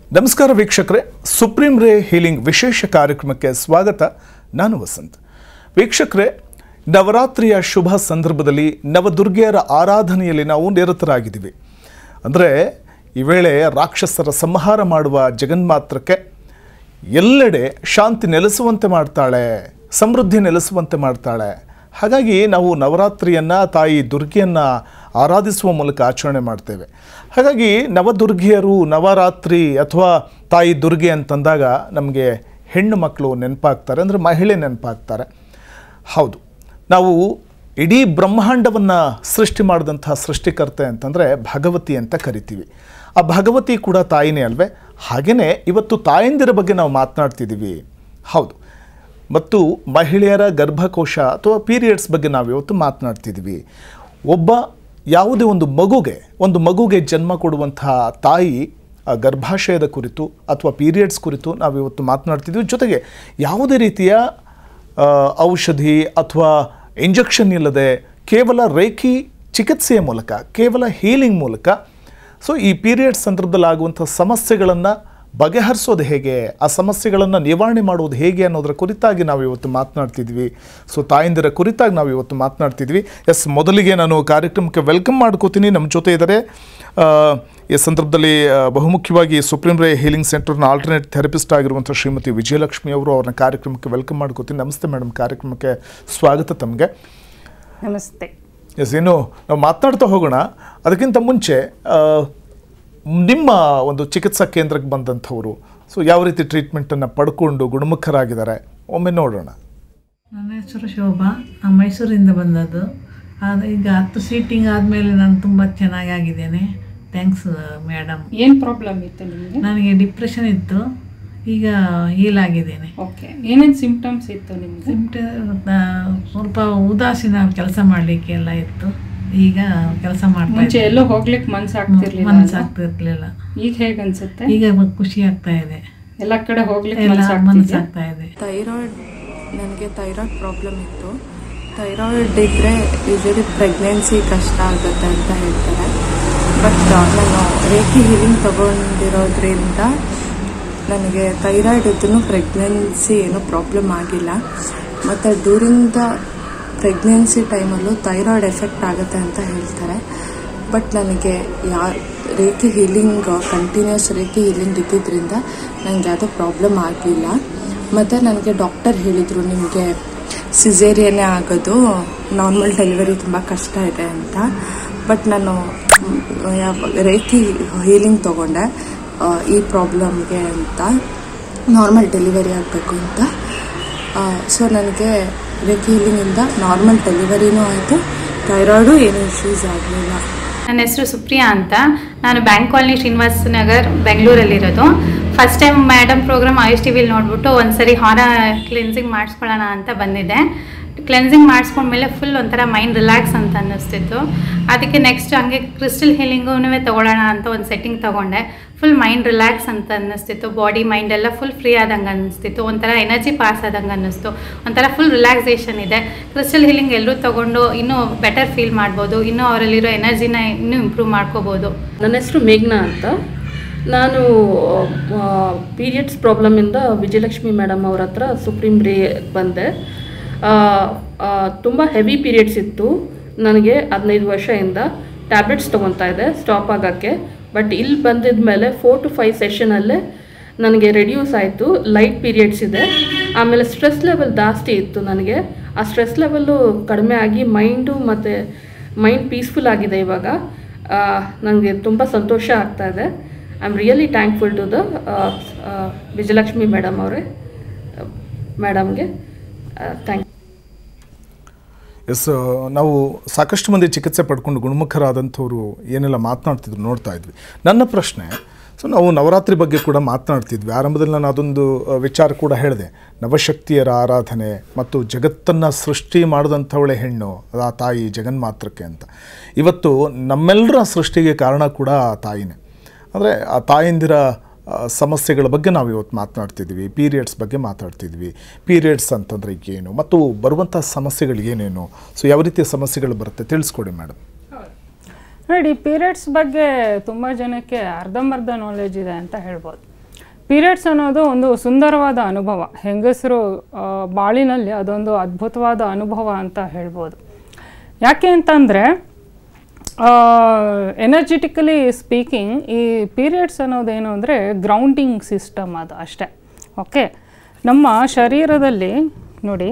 ನಮಸ್ಕಾರ ವೀಕ್ಷಕರೇ supreme ray healing ವಿಶೇಷ ಕಾರ್ಯಕ್ರಮಕ್ಕೆ ಸ್ವಾಗತ ನಾನು ವಸಂತ್ ವೀಕ್ಷಕರೇ ನವರಾತ್ರಿಯ ಶುಭ ಸಂದರ್ಭದಲ್ಲಿ ನವದುರ್ಗೆಯರ ಆರಾಧನೆಯಲ್ಲಿ ನಾವು ನಿರತರಾಗಿದ್ದೀವಿ ಅಂದರೆ ಈ ವೇಳೆ ರಾಕ್ಷಸರ ಸಂಹಾರ ಮಾಡುವ ಜಗನ್ಮಾತ್ರಕ್ಕೆ ಎಲ್ಲೆಡೆ ಶಾಂತಿ ನೆಲೆಸುವಂತೆ ಮಾಡ್ತಾಳೆ ಸಮೃದ್ಧಿ ನೆಲೆಸುವಂತೆ ಮಾಡ್ತಾಳೆ ಹಾಗಾಗಿ ನಾವು ನವರಾತ್ರಿಯನ್ನು ತಾಯಿ ದುರ್ಗೆಯನ್ನು ಆರಾಧಿಸುವ ಮೂಲಕ ಆಚರಣೆ ಮಾಡ್ತೇವೆ ಹಾಗಾಗಿ ನವದುರ್ಗಿಯರು ನವರಾತ್ರಿ ಅಥವಾ ತಾಯಿ ದುರ್ಗೆ ಅಂತಂದಾಗ ನಮಗೆ ಹೆಣ್ಣು ಮಕ್ಕಳು ನೆನಪಾಗ್ತಾರೆ ಅಂದರೆ ಮಹಿಳೆ ನೆನಪಾಗ್ತಾರೆ ಹೌದು ನಾವು ಇಡೀ ಬ್ರಹ್ಮಾಂಡವನ್ನು ಸೃಷ್ಟಿ ಮಾಡಿದಂಥ ಸೃಷ್ಟಿಕರ್ತೆ ಅಂತಂದರೆ ಭಗವತಿ ಅಂತ ಕರಿತೀವಿ ಆ ಭಗವತಿ ಕೂಡ ತಾಯಿನೇ ಅಲ್ವೇ ಹಾಗೆಯೇ ಇವತ್ತು ತಾಯಂದಿರ ಬಗ್ಗೆ ನಾವು ಮಾತನಾಡ್ತಿದ್ದೀವಿ ಹೌದು ಮತ್ತು ಮಹಿಳೆಯರ ಗರ್ಭಕೋಶ ಅಥವಾ ಪೀರಿಯಡ್ಸ್ ಬಗ್ಗೆ ನಾವು ಇವತ್ತು ಮಾತನಾಡ್ತಿದ್ದೀವಿ ಒಬ್ಬ ಯಾವುದೇ ಒಂದು ಮಗುಗೆ ಒಂದು ಮಗುಗೆ ಜನ್ಮ ಕೊಡುವಂತಹ ತಾಯಿ ಆ ಗರ್ಭಾಶಯದ ಕುರಿತು ಅಥವಾ ಪೀರಿಯಡ್ಸ್ ಕುರಿತು ನಾವು ಇವತ್ತು ಮಾತನಾಡ್ತಿದ್ದೀವಿ ಜೊತೆಗೆ ಯಾವುದೇ ರೀತಿಯ ಆ, ಔಷಧಿ ಅಥವಾ ಇಂಜೆಕ್ಷನ್ ಇಲ್ಲದೆ ಕೇವಲ ರೇಖಿ ಚಿಕಿತ್ಸೆಯ ಮೂಲಕ ಕೇವಲ ಹೀಲಿಂಗ್ ಮೂಲಕ ಸೊ ಈ ಪೀರಿಯಡ್ಸ್ ಸಂದರ್ಭದಲ್ಲಿ ಆಗುವಂಥ ಸಮಸ್ಯೆಗಳನ್ನು ಬಗೆಹರಿಸೋದು ಹೇಗೆ ಆ ಸಮಸ್ಯೆಗಳನ್ನು ನಿವಾರಣೆ ಮಾಡುವುದು ಹೇಗೆ ಅನ್ನೋದರ ಕುರಿತಾಗಿ ನಾವು ಇವತ್ತು ಮಾತನಾಡ್ತಿದ್ವಿ ಸೊ ತಾಯಂದಿರ ಕುರಿತಾಗಿ ನಾವು ಇವತ್ತು ಮಾತನಾಡ್ತಿದ್ವಿ ಎಸ್ ಮೊದಲಿಗೆ ನಾನು ಕಾರ್ಯಕ್ರಮಕ್ಕೆ ವೆಲ್ಕಮ್ ಮಾಡ್ಕೋತೀನಿ ನಮ್ಮ ಜೊತೆ ಇದ್ದಾರೆ ಆ, ಈ ಸಂದರ್ಭದಲ್ಲಿ ಆ, ಬಹುಮುಖ್ಯವಾಗಿ supreme ray healing ಸೆಂಟರ್ನ alternate therapist ಆಗಿರುವಂಥ ಶ್ರೀಮತಿ ವಿಜಯಲಕ್ಷ್ಮಿ ಅವರು ಅವ್ರನ್ನ ಕಾರ್ಯಕ್ರಮಕ್ಕೆ ವೆಲ್ಕಮ್ ಮಾಡ್ಕೋತೀನಿ ನಮಸ್ತೆ ಮೇಡಮ್ ಕಾರ್ಯಕ್ರಮಕ್ಕೆ ಸ್ವಾಗತ ತಮಗೆ ನಮಸ್ತೆ ಎಸ್ ಇನ್ನು ನಾವು ಮಾತನಾಡ್ತಾ ಹೋಗೋಣ ಅದಕ್ಕಿಂತ ಮುಂಚೆ ಆ, ನಿಮ್ಮ ಒಂದು ಚಿಕಿತ್ಸಾ ಕೇಂದ್ರಕ್ಕೆ ಬಂದಂಥವರು ಸೊ ಯಾವ ರೀತಿ ಟ್ರೀಟ್ಮೆಂಟನ್ನು ಪಡ್ಕೊಂಡು ಗುಣಮುಖರಾಗಿದ್ದಾರೆ ಒಮ್ಮೆ ನೋಡೋಣ ನನ್ನ ಹೆಸರು ಶೋಭಾ ನಾನು ಮೈಸೂರಿಂದ ಬಂದದ್ದು ಅದು ಈಗ ಹತ್ತು ಸೀಟಿಂಗ್ ಆದಮೇಲೆ ನಾನು ತುಂಬ ಚೆನ್ನಾಗಿ ಆಗಿದ್ದೇನೆ ಥ್ಯಾಂಕ್ಸ್ ಮೇಡಮ್ ಏನ್ ಪ್ರಾಬ್ಲಮ್ ಇತ್ತು ನಿಮಗೆ ನನಗೆ ಡಿಪ್ರೆಷನ್ ಇತ್ತು ಈಗ ಹೀಲ್ ಆಗಿದ್ದೇನೆ ಓಕೆ ಏನೇನ್ ಸಿಂಪ್ಟಮ್ಸ್ ಇತ್ತು ನಿಮ್ಗೆ ಸಿಮ್ಟ ಸ್ವಲ್ಪ ಉದಾಸೀನ ಕೆಲಸ ಮಾಡಲಿಕ್ಕೆ ಎಲ್ಲ ಇತ್ತು ಈಗ ಕೆಲಸ ಮಾಡ್ತಾ ಮುಂಚೆ ಎಲ್ಲೋ ಹೋಗ್ಲಿಕ್ಕೆ ಮನ್ಸ್ ಆಗ್ತಿರ್ಲಿಲ್ಲ ಮನಸ್ಸಾಗ್ತಿರ್ಲಿಲ್ಲ ಈಗ ಹೇಗ್ ಅನ್ಸುತ್ತೆ ಈಗ ಖುಷಿ ಆಗ್ತಾ ಇದೆ ಎಲ್ಲಾ ಕಡೆ ಹೋಗ್ಲಿಕ್ಕೆ ಎಲ್ಲ ಮನ್ಸ್ ಆಗ್ತಿದ್ಯಾ ಮನಸ್ಸಾಗ್ತಾ ಇದೆ ಥೈರಾಯ್ಡ್ ನನಗೆ ಥೈರಾಯ್ಡ್ ಪ್ರಾಬ್ಲಮ್ ಇತ್ತು ಥೈರಾಯ್ಡ್ ಇದ್ದರೆ ಯೂಶಲಿ ಪ್ರೆಗ್ನೆನ್ಸಿ ಕಷ್ಟ ಆಗುತ್ತೆ ಅಂತ ಹೇಳ್ತಾರೆ ಬಟ್ ನಾನು ರೇಖಿ ಹೀಲಿಂಗ್ ತಗೊಂಡಿರೋದ್ರಿಂದ ನನಗೆ ಥೈರಾಯ್ಡ್ ಇದ್ದೂ ಪ್ರೆಗ್ನೆನ್ಸಿ ಏನೂ ಪ್ರಾಬ್ಲಮ್ ಆಗಿಲ್ಲ ಮತ್ತು ಡ್ಯೂರಿಂಗ್ ದ ಪ್ರೆಗ್ನೆನ್ಸಿ ಟೈಮಲ್ಲೂ ಥೈರಾಯ್ಡ್ ಎಫೆಕ್ಟ್ ಆಗುತ್ತೆ ಅಂತ ಹೇಳ್ತಾರೆ ಬಟ್ ನನಗೆ ಯಾ ರೇಖೆ ಹೀಲಿಂಗ್ ಕಂಟಿನ್ಯೂಸ್ ರೇಖೆ ಹೀಲಿಂಗ್ ಇದ್ದಿದ್ದರಿಂದ ನನಗೆ ಯಾವುದೋ ಪ್ರಾಬ್ಲಮ್ ಆಗಲಿಲ್ಲ ಮತ್ತು ನನಗೆ ಡಾಕ್ಟರ್ ಹೇಳಿದರು ನಿಮಗೆ ಸಿಸೇರಿಯನ್ನೇ ಆಗೋದು ನಾರ್ಮಲ್ ಡೆಲಿವರಿ ತುಂಬ ಕಷ್ಟ ಇದೆ ಅಂತ ಬಟ್ ನಾನು ಮ್, ಯಾವ ರೇಖೆ ಹೀಲಿಂಗ್ ತೊಗೊಂಡೆ ಆ, ಈ ಪ್ರಾಬ್ಲಮ್ಗೆ ಅಂತ ನಾರ್ಮಲ್ ಡೆಲಿವರಿ ಆಗಬೇಕು ಅಂತ ಸೊ ನನಗೆ ರೇಖೆ ಹೀಲಿಂಗಿಂದ ನಾರ್ಮಲ್ ಡೆಲಿವರಿನೂ ಆಯಿತು ಥೈರಾಯ್ಡು ಏನೂ ಇಶ್ಯೂಸ್ ಆಗಲಿಲ್ಲ ನನ್ನ ಹೆಸರು ಸುಪ್ರಿಯಾ ಅಂತ ನಾನು ಬ್ಯಾಂಕ್ ಕಾಲನಿ ಶ್ರೀನಿವಾಸ ನಗರ್ ಬೆಂಗಳೂರಲ್ಲಿರೋದು first time madam program Ayush ಟಿ ವಿಲಿ ನೋಡ್ಬಿಟ್ಟು ಒಂದ್ಸರಿ ಹಾರ ಕ್ಲೆನ್ಸಿಂಗ್ ಮಾಡಿಸ್ಕೊಳ್ಳೋಣ ಅಂತ ಬಂದಿದ್ದೆ ಕ್ಲೆನ್ಸಿಂಗ್ ಮಾಡಿಸ್ಕೊಂಡ್ಮೇಲೆ ಫುಲ್ ಒಂಥರ ಮೈಂಡ್ ರಿಲ್ಯಾಕ್ಸ್ ಅಂತ ಅನ್ನಿಸ್ತಿತ್ತು ಅದಕ್ಕೆ ನೆಕ್ಸ್ಟ್ ಹಂಗೆ ಕ್ರಿಸ್ಟಲ್ ಹೀಲಿಂಗೂ ತಗೊಳ್ಳೋಣ ಅಂತ ಒಂದು ಸೆಟ್ಟಿಂಗ್ ತೊಗೊಂಡೆ ಫುಲ್ ಮೈಂಡ್ ರಿಲ್ಯಾಕ್ಸ್ ಅಂತ ಅನ್ನಿಸ್ತಿತ್ತು ಬಾಡಿ ಮೈಂಡ್ ಎಲ್ಲ ಫುಲ್ ಫ್ರೀ ಆದಂಗೆ ಅನ್ನಿಸ್ತಿತ್ತು ಒಂಥರ ಎನರ್ಜಿ ಪಾಸ್ ಆದಂಗೆ ಅನ್ನಿಸ್ತು ಒಂಥರ ಫುಲ್ ರಿಲ್ಯಾಕ್ಸೇಷನ್ ಇದೆ ಕ್ರಿಸ್ಟಲ್ ಹೀಲಿಂಗ್ ಎಲ್ಲರೂ ತಗೊಂಡು ಇನ್ನೂ ಬೆಟರ್ ಫೀಲ್ ಮಾಡ್ಬೋದು ಇನ್ನೂ ಅವರಲ್ಲಿರೋ ಎನರ್ಜಿನ ಇನ್ನೂ ಇಂಪ್ರೂವ್ ಮಾಡ್ಕೋಬೋದು ನನ್ನ ಹೆಸರು ಮೇಘ್ನಾ ಅಂತ ನಾನು ಪೀರಿಯಡ್ಸ್ ಪ್ರಾಬ್ಲಮಿಂದ ವಿಜಯಲಕ್ಷ್ಮಿ ಮೇಡಮ್ ಅವ್ರ ಹತ್ರ ಸುಪ್ರೀಂ ರೇ ಬಂದೆ ತುಂಬ ಹೆವಿ ಪೀರಿಯಡ್ಸ್ ಇತ್ತು ನನಗೆ ಹದಿನೈದು ವರ್ಷದಿಂದ ಟ್ಯಾಬ್ಲೆಟ್ಸ್ ತೊಗೊತಾ ಇದ್ದೆ ಸ್ಟಾಪ್ ಆಗೋಕ್ಕೆ ಬಟ್ ಇಲ್ಲಿ ಬಂದಿದ ಮೇಲೆ ಫೋರ್ ಟು ಫೈವ್ ಸೆಷನಲ್ಲೇ ನನಗೆ ರೆಡ್ಯೂಸ್ ಆಯಿತು ಲೈಟ್ ಪೀರಿಯಡ್ಸ್ ಇದೆ ಆಮೇಲೆ ಸ್ಟ್ರೆಸ್ ಲೆವೆಲ್ ಜಾಸ್ತಿ ಇತ್ತು ನನಗೆ ಆ ಸ್ಟ್ರೆಸ್ ಲೆವೆಲ್ಲು ಕಡಿಮೆ ಆಗಿ ಮೈಂಡು ಮತ್ತು ಮೈಂಡ್ ಪೀಸ್ಫುಲ್ ಆಗಿದೆ ಇವಾಗ ನನಗೆ ತುಂಬ ಸಂತೋಷ ಆಗ್ತಾ ಇದೆ I am really thankful to the Vijayalakshmi madam ಅವರೇ ಮೇಡಮ್ಗೆ ಥ್ಯಾಂಕ್ ಎಸ್ ನಾವು ಸಾಕಷ್ಟು ಮಂದಿ ಚಿಕಿತ್ಸೆ ಪಡ್ಕೊಂಡು ಗುಣಮುಖರಾದಂಥವ್ರು ಏನೆಲ್ಲ ಮಾತನಾಡ್ತಿದ್ರು ನೋಡ್ತಾ ಇದ್ವಿ ನನ್ನ ಪ್ರಶ್ನೆ ಸೊ ನಾವು ನವರಾತ್ರಿ ಬಗ್ಗೆ ಕೂಡ ಮಾತನಾಡ್ತಿದ್ವಿ ಆರಂಭದಲ್ಲಿ ನಾನು ಅದೊಂದು ಆ, ವಿಚಾರ ಕೂಡ ಹೇಳಿದೆ ನವಶಕ್ತಿಯರ ಆರಾಧನೆ ಮತ್ತು ಜಗತ್ತನ್ನು ಸೃಷ್ಟಿ ಮಾಡಿದಂಥವಳೆ ಹೆಣ್ಣು ಅದು ಆ ತಾಯಿ ಜಗನ್ಮಾತ್ರಕ್ಕೆ ಅಂತ ಇವತ್ತು ನಮ್ಮೆಲ್ಲರ ಸೃಷ್ಟಿಗೆ ಕಾರಣ ಕೂಡ ಆ ತಾಯಿನೇ ಅಂದರೆ ಆ ತಾಯಂದಿರ ಆ, ಸಮಸ್ಯೆಗಳ ಬಗ್ಗೆ ನಾವು ಇವತ್ತು ಮಾತನಾಡ್ತಿದ್ವಿ ಪೀರಿಯಡ್ಸ್ ಬಗ್ಗೆ ಮಾತಾಡ್ತಿದ್ವಿ ಪೀರಿಯಡ್ಸ್ ಅಂತಂದರೆ ಏನು ಮತ್ತು ಬರುವಂಥ ಸಮಸ್ಯೆಗಳು ಏನೇನು ಸೊ ಯಾವ ರೀತಿಯ ಸಮಸ್ಯೆಗಳು ಬರುತ್ತೆ ತಿಳಿಸ್ಕೊಡಿ ಮೇಡಮ್ ನೋಡಿ ಪೀರಿಯಡ್ಸ್ ಬಗ್ಗೆ ತುಂಬ ಜನಕ್ಕೆ ಅರ್ಧಂಬರ್ಧ ನಾಲೆಜ್ ಇದೆ ಅಂತ ಹೇಳ್ಬೋದು ಪೀರಿಯಡ್ಸ್ ಅನ್ನೋದು ಒಂದು ಸುಂದರವಾದ ಅನುಭವ ಹೆಂಗಸರು ಆ, ಬಾಳಿನಲ್ಲಿ ಅದೊಂದು ಅದ್ಭುತವಾದ ಅನುಭವ ಅಂತ ಹೇಳ್ಬೋದು ಯಾಕೆ ಅಂತಂದರೆ ಎನರ್ಜೆಟಿಕಲಿ ಸ್ಪೀಕಿಂಗ್ ಈ ಪೀರಿಯಡ್ಸ್ ಅನ್ನೋದೇನು ಅಂದರೆ ಗ್ರೌಂಡಿಂಗ್ ಸಿಸ್ಟಮ್ ಅದು ಅಷ್ಟೇ ಓಕೆ ನಮ್ಮ ಶರೀರದಲ್ಲಿ ನೋಡಿ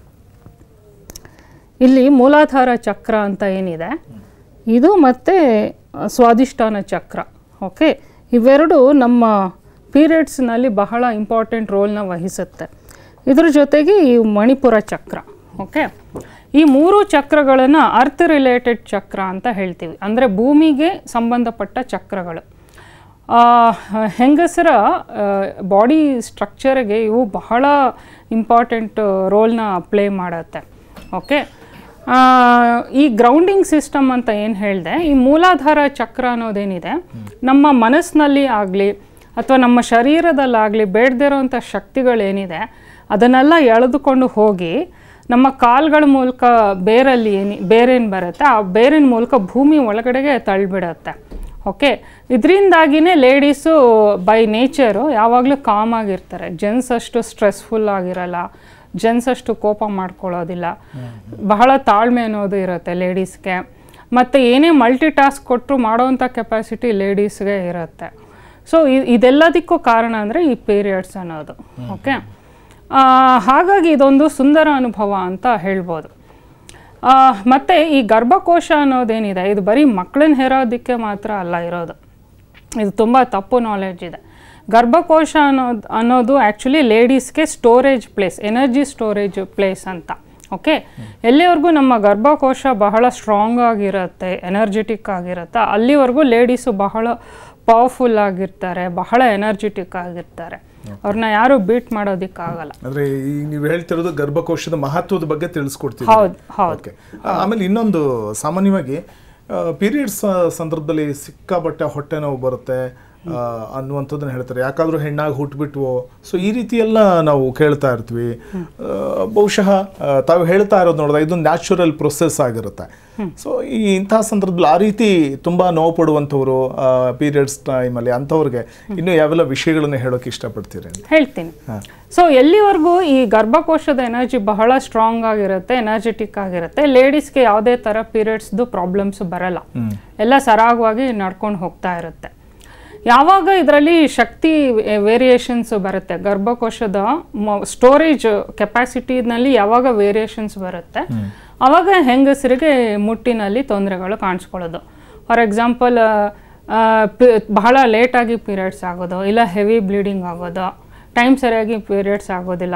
ಇಲ್ಲಿ ಮೂಲಾಧಾರ ಚಕ್ರ ಅಂತ ಏನಿದೆ ಇದು ಮತ್ತು ಸ್ವಾದಿಷ್ಠಾನ ಚಕ್ರ ಓಕೆ ಇವೆರಡು ನಮ್ಮ ಪೀರಿಯಡ್ಸ್ನಲ್ಲಿ ಬಹಳ ಇಂಪಾರ್ಟೆಂಟ್ ರೋಲ್ನ ವಹಿಸುತ್ತೆ ಇದ್ರ ಜೊತೆಗೆ ಈ ಮಣಿಪುರ ಚಕ್ರ ಓಕೆ ಈ ಮೂರು ಚಕ್ರಗಳನ್ನು ಅರ್ತ್ ರಿಲೇಟೆಡ್ ಚಕ್ರ ಅಂತ ಹೇಳ್ತೀವಿ ಅಂದರೆ ಭೂಮಿಗೆ ಸಂಬಂಧಪಟ್ಟ ಚಕ್ರಗಳು ಆ, ಹೆಂಗಸರ ಬಾಡಿ ಸ್ಟ್ರಕ್ಚರ್ಗೆ ಇವು ಬಹಳ ಇಂಪಾರ್ಟೆಂಟ್ ರೋಲ್ನ ಪ್ಲೇ ಮಾಡುತ್ತೆ ಓಕೆ ಆ, ಈ ಗ್ರೌಂಡಿಂಗ್ ಸಿಸ್ಟಮ್ ಅಂತ ಏನು ಹೇಳಿದೆ ಈ ಮೂಲಾಧಾರ ಚಕ್ರ ಅನ್ನೋದೇನಿದೆ ನಮ್ಮ ಮನಸ್ಸಿನಲ್ಲಿ ಆಗಲಿ ಅಥವಾ ನಮ್ಮ ಶರೀರದಲ್ಲಾಗಲಿ ಬೇಡದಿರೋಂಥ ಶಕ್ತಿಗಳೇನಿದೆ ಅದನ್ನೆಲ್ಲ ಎಳೆದುಕೊಂಡು ಹೋಗಿ ನಮ್ಮ ಕಾಲ್ಗಳ ಮೂಲಕ ಬೇರಲ್ಲಿ ಏನಿ ಬೇರೇನು ಬರುತ್ತೆ ಆ ಬೇರಿನ ಮೂಲಕ ಭೂಮಿ ಒಳಗಡೆಗೆ ತಳ್ಳಿಬಿಡತ್ತೆ ಓಕೆ ಇದರಿಂದಾಗಿನೇ ಲೇಡೀಸು ಬೈ ನೇಚರು ಯಾವಾಗಲೂ ಕಾಮ್ ಆಗಿರ್ತಾರೆ ಜೆಂಟ್ಸ್ ಅಷ್ಟು ಸ್ಟ್ರೆಸ್ಫುಲ್ ಆಗಿರಲ್ಲ ಜೆಂಟ್ಸ್ ಅಷ್ಟು ಕೋಪ ಮಾಡ್ಕೊಳ್ಳೋದಿಲ್ಲ ಬಹಳ ತಾಳ್ಮೆ ಅನ್ನೋದು ಇರುತ್ತೆ ಲೇಡೀಸ್ಗೆ ಮತ್ತು ಏನೇ ಮಲ್ಟಿ ಟಾಸ್ಕ್ ಕೊಟ್ಟರು ಮಾಡೋವಂಥ ಕೆಪಾಸಿಟಿ ಲೇಡೀಸ್ಗೆ ಇರುತ್ತೆ ಸೊ ಇದೆಲ್ಲದಕ್ಕೂ ಕಾರಣ ಅಂದರೆ ಈ ಪೀರಿಯಡ್ಸ್ ಅನ್ನೋದು ಓಕೆ ಹಾಗಾಗಿ ಇದೊಂದು ಸುಂದರ ಅನುಭವ ಅಂತ ಹೇಳ್ಬೋದು ಆ, ಮತ್ತೆ ಈ ಗರ್ಭಕೋಶ ಅನ್ನೋದೇನಿದೆ ಇದು ಬರೀ ಮಕ್ಕಳನ್ನ ಹೆರೋದಕ್ಕೆ ಮಾತ್ರ ಅಲ್ಲ ಇರೋದು ಇದು ತುಂಬ ತಪ್ಪು ನಾಲೆಡ್ಜ್ ಇದೆ ಗರ್ಭಕೋಶ ಅನ್ನೋದು ಅನ್ನೋದು ಆ್ಯಕ್ಚುಲಿ ಲೇಡೀಸ್ಗೆ storage place energy storage place ಅಂತ ಓಕೆ ಎಲ್ಲಿವರೆಗೂ ನಮ್ಮ ಗರ್ಭಕೋಶ ಬಹಳ ಸ್ಟ್ರಾಂಗ್ ಆಗಿರುತ್ತೆ ಎನರ್ಜೆಟಿಕ್ ಆಗಿರುತ್ತೆ ಅಲ್ಲಿವರೆಗೂ ಲೇಡೀಸು ಬಹಳ ಪವರ್ಫುಲ್ ಆಗಿರ್ತಾರೆ ಬಹಳ ಎನರ್ಜೆಟಿಕ್ ಆಗಿರ್ತಾರೆ ಅವ್ರನ್ನ ಯಾರು ಬೀಟ್ ಮಾಡೋದಕ್ಕಾಗಲ್ಲ ಅಂದ್ರೆ ಈಗ ನೀವು ಹೇಳ್ತಿರೋದು ಗರ್ಭಕೋಶದ ಮಹತ್ವದ ಬಗ್ಗೆ ತಿಳಿಸ್ಕೊಡ್ತೀವಿ ಹೌದು, ಹೌದು. ಓಕೆ ಆಮೇಲೆ ಇನ್ನೊಂದು ಸಾಮಾನ್ಯವಾಗಿ ಪೀರಿಯಡ್ಸ್ ಸಂದರ್ಭದಲ್ಲಿ ಸಿಕ್ಕಾಬಟ್ಟೆ ಹೊಟ್ಟೆ ನೋವು ಬರುತ್ತೆ ಆ, ಅನ್ನುವಂಥದ್ದನ್ನ ಹೇಳ್ತಾರೆ ಯಾಕಾದ್ರೂ ಹೆಣ್ಣಾಗಿ ಹುಟ್ಬಿಟ್ವೋ ಸೊ ಈ ರೀತಿ ಎಲ್ಲ ನಾವು ಕೇಳ್ತಾ ಇರ್ತೀವಿ ಆ, ಬಹುಶಃ ಆ, ತಾವು ಹೇಳ್ತಾ ಇರೋದು ನೋಡಿದ್ರೆ ಇದು ನ್ಯಾಚುರಲ್ ಪ್ರೊಸೆಸ್ ಆಗಿರುತ್ತೆ ಸೊ ಈ ಇಂತಹ ಸಂದರ್ಭದಲ್ಲಿ ಆ ರೀತಿ ತುಂಬಾ ನೋವು ಪಡುವಂಥವ್ರು ಪೀರಿಯಡ್ಸ್ ಟೈಮಲ್ಲಿ ಅಂಥವ್ರಿಗೆ ಇನ್ನು ಯಾವೆಲ್ಲ ವಿಷಯಗಳನ್ನ ಹೇಳೋಕೆ ಇಷ್ಟಪಡ್ತೀರಿ ಹೇಳ್ತೀನಿ ಸೊ ಎಲ್ಲಿವರೆಗೂ ಈ ಗರ್ಭಕೋಶದ ಎನರ್ಜಿ ಬಹಳ ಸ್ಟ್ರಾಂಗ್ ಆಗಿರುತ್ತೆ ಎನರ್ಜೆಟಿಕ್ ಆಗಿರುತ್ತೆ ಲೇಡೀಸ್ಗೆ ಯಾವುದೇ ಥರ ಪೀರಿಯಡ್ಸ್ದು ಪ್ರಾಬ್ಲಮ್ಸ್ ಬರಲ್ಲ ಎಲ್ಲ ಸರಾಗವಾಗಿ ನಡ್ಕೊಂಡು ಹೋಗ್ತಾ ಇರುತ್ತೆ ಯಾವಾಗ ಇದರಲ್ಲಿ ಶಕ್ತಿ ವೇರಿಯೇಷನ್ಸ್ ಬರುತ್ತೆ ಗರ್ಭಕೋಶದ ಸ್ಟೋರೇಜ್ ಕೆಪಾಸಿಟಿನಲ್ಲಿ ಯಾವಾಗ ವೇರಿಯೇಷನ್ಸ್ ಬರುತ್ತೆ ಆವಾಗ ಹೆಂಗಸರಿಗೆ ಮುಟ್ಟಿನಲ್ಲಿ ತೊಂದರೆಗಳು ಕಾಣಿಸ್ಕೊಳ್ಳೋದು ಫಾರ್ ಎಕ್ಸಾಂಪಲ್ ಬಹಳ ಲೇಟಾಗಿ ಪೀರಿಯಡ್ಸ್ ಆಗೋದು ಇಲ್ಲ ಹೆವಿ ಬ್ಲೀಡಿಂಗ್ ಆಗೋದು ಟೈಮ್ ಸರಿಯಾಗಿ ಪೀರಿಯಡ್ಸ್ ಆಗೋದಿಲ್ಲ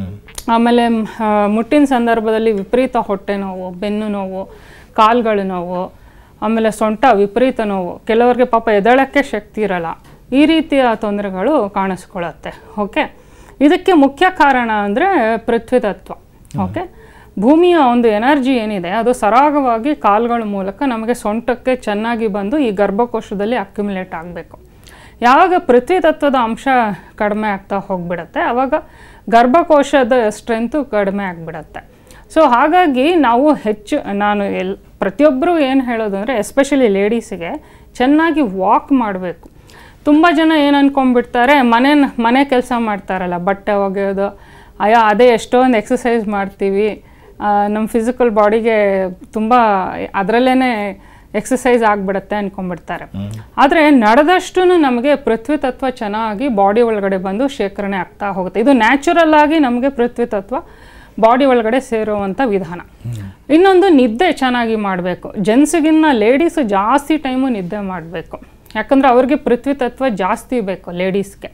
ಆಮೇಲೆ ಮ್, ಆ, ಮುಟ್ಟಿನ ಸಂದರ್ಭದಲ್ಲಿ ವಿಪರೀತ ಹೊಟ್ಟೆ ನೋವು ಬೆನ್ನು ನೋವು ಕಾಲ್ಗಳ ನೋವು ಆಮೇಲೆ ಸೊಂಟ ವಿಪರೀತ ನೋವು ಕೆಲವರಿಗೆ ಪಾಪ ಎದಳಕ್ಕೆ ಶಕ್ತಿ ಇರಲ್ಲ ಈ ರೀತಿಯ ತೊಂದರೆಗಳು ಕಾಣಿಸ್ಕೊಳ್ಳುತ್ತೆ ಓಕೆ ಇದಕ್ಕೆ ಮುಖ್ಯ ಕಾರಣ ಅಂದರೆ ಪೃಥ್ವಿ ತತ್ವ ಓಕೆ ಭೂಮಿಯ ಒಂದು ಎನರ್ಜಿ ಏನಿದೆ ಅದು ಸರಾಗವಾಗಿ ಕಾಲುಗಳ ಮೂಲಕ ನಮಗೆ ಸೊಂಟಕ್ಕೆ ಚೆನ್ನಾಗಿ ಬಂದು ಈ ಗರ್ಭಕೋಶದಲ್ಲಿ ಅಕ್ಯುಮುಲೇಟ್ ಆಗಬೇಕು ಯಾವಾಗ ಪೃಥ್ವಿ ತತ್ವದ ಅಂಶ ಕಡಿಮೆ ಆಗ್ತಾ ಹೋಗ್ಬಿಡತ್ತೆ ಆವಾಗ ಗರ್ಭಕೋಶದ ಸ್ಟ್ರೆಂತು ಕಡಿಮೆ ಆಗಿಬಿಡತ್ತೆ ಸೊ ಹಾಗಾಗಿ ನಾವು ಹೆಚ್ಚು ನಾನು ಎಲ್ ಪ್ರತಿಯೊಬ್ಬರು ಏನು ಹೇಳೋದು ಅಂದರೆ ಎಸ್ಪೆಷಲಿ ಲೇಡೀಸಿಗೆ ಚೆನ್ನಾಗಿ ವಾಕ್ ಮಾಡಬೇಕು ತುಂಬ ಜನ ಏನು ಅಂದ್ಕೊಂಡ್ಬಿಡ್ತಾರೆ ಮನೆ ಮನೆ ಕೆಲಸ ಮಾಡ್ತಾರಲ್ಲ ಬಟ್ಟೆ ಒಗೆಯೋದು ಅಯ್ಯೋ ಅದೇ ಎಷ್ಟೊಂದು ಎಕ್ಸಸೈಸ್ ಮಾಡ್ತೀವಿ ಆ, ನಮ್ಮ ಫಿಸಿಕಲ್ ಬಾಡಿಗೆ ತುಂಬ ಅದರಲ್ಲೇ ಎಕ್ಸಸೈಸ್ ಆಗಿಬಿಡುತ್ತೆ ಅಂದ್ಕೊಂಡ್ಬಿಡ್ತಾರೆ ಆದರೆ ನಡೆದಷ್ಟು ನಮಗೆ ಪೃಥ್ವಿ ತತ್ವ ಚೆನ್ನಾಗಿ ಬಾಡಿ ಒಳಗಡೆ ಬಂದು ಶೇಖರಣೆ ಆಗ್ತಾ ಹೋಗುತ್ತೆ ಇದು ನ್ಯಾಚುರಲ್ ಆಗಿ ನಮಗೆ ಪೃಥ್ವಿ ತತ್ವ ಬಾಡಿ ಒಳಗಡೆ ಸೇರುವಂಥ ವಿಧಾನ ಇನ್ನೊಂದು ನಿದ್ದೆ ಚೆನ್ನಾಗಿ ಮಾಡಬೇಕು ಜೆಂಟ್ಸಿಗಿನ್ನ ಲೇಡೀಸು ಜಾಸ್ತಿ ಟೈಮು ನಿದ್ದೆ ಮಾಡಬೇಕು ಯಾಕಂದರೆ ಅವ್ರಿಗೆ ಪೃಥ್ವಿ ತತ್ವ ಜಾಸ್ತಿ ಬೇಕು ಲೇಡೀಸ್ಗೆ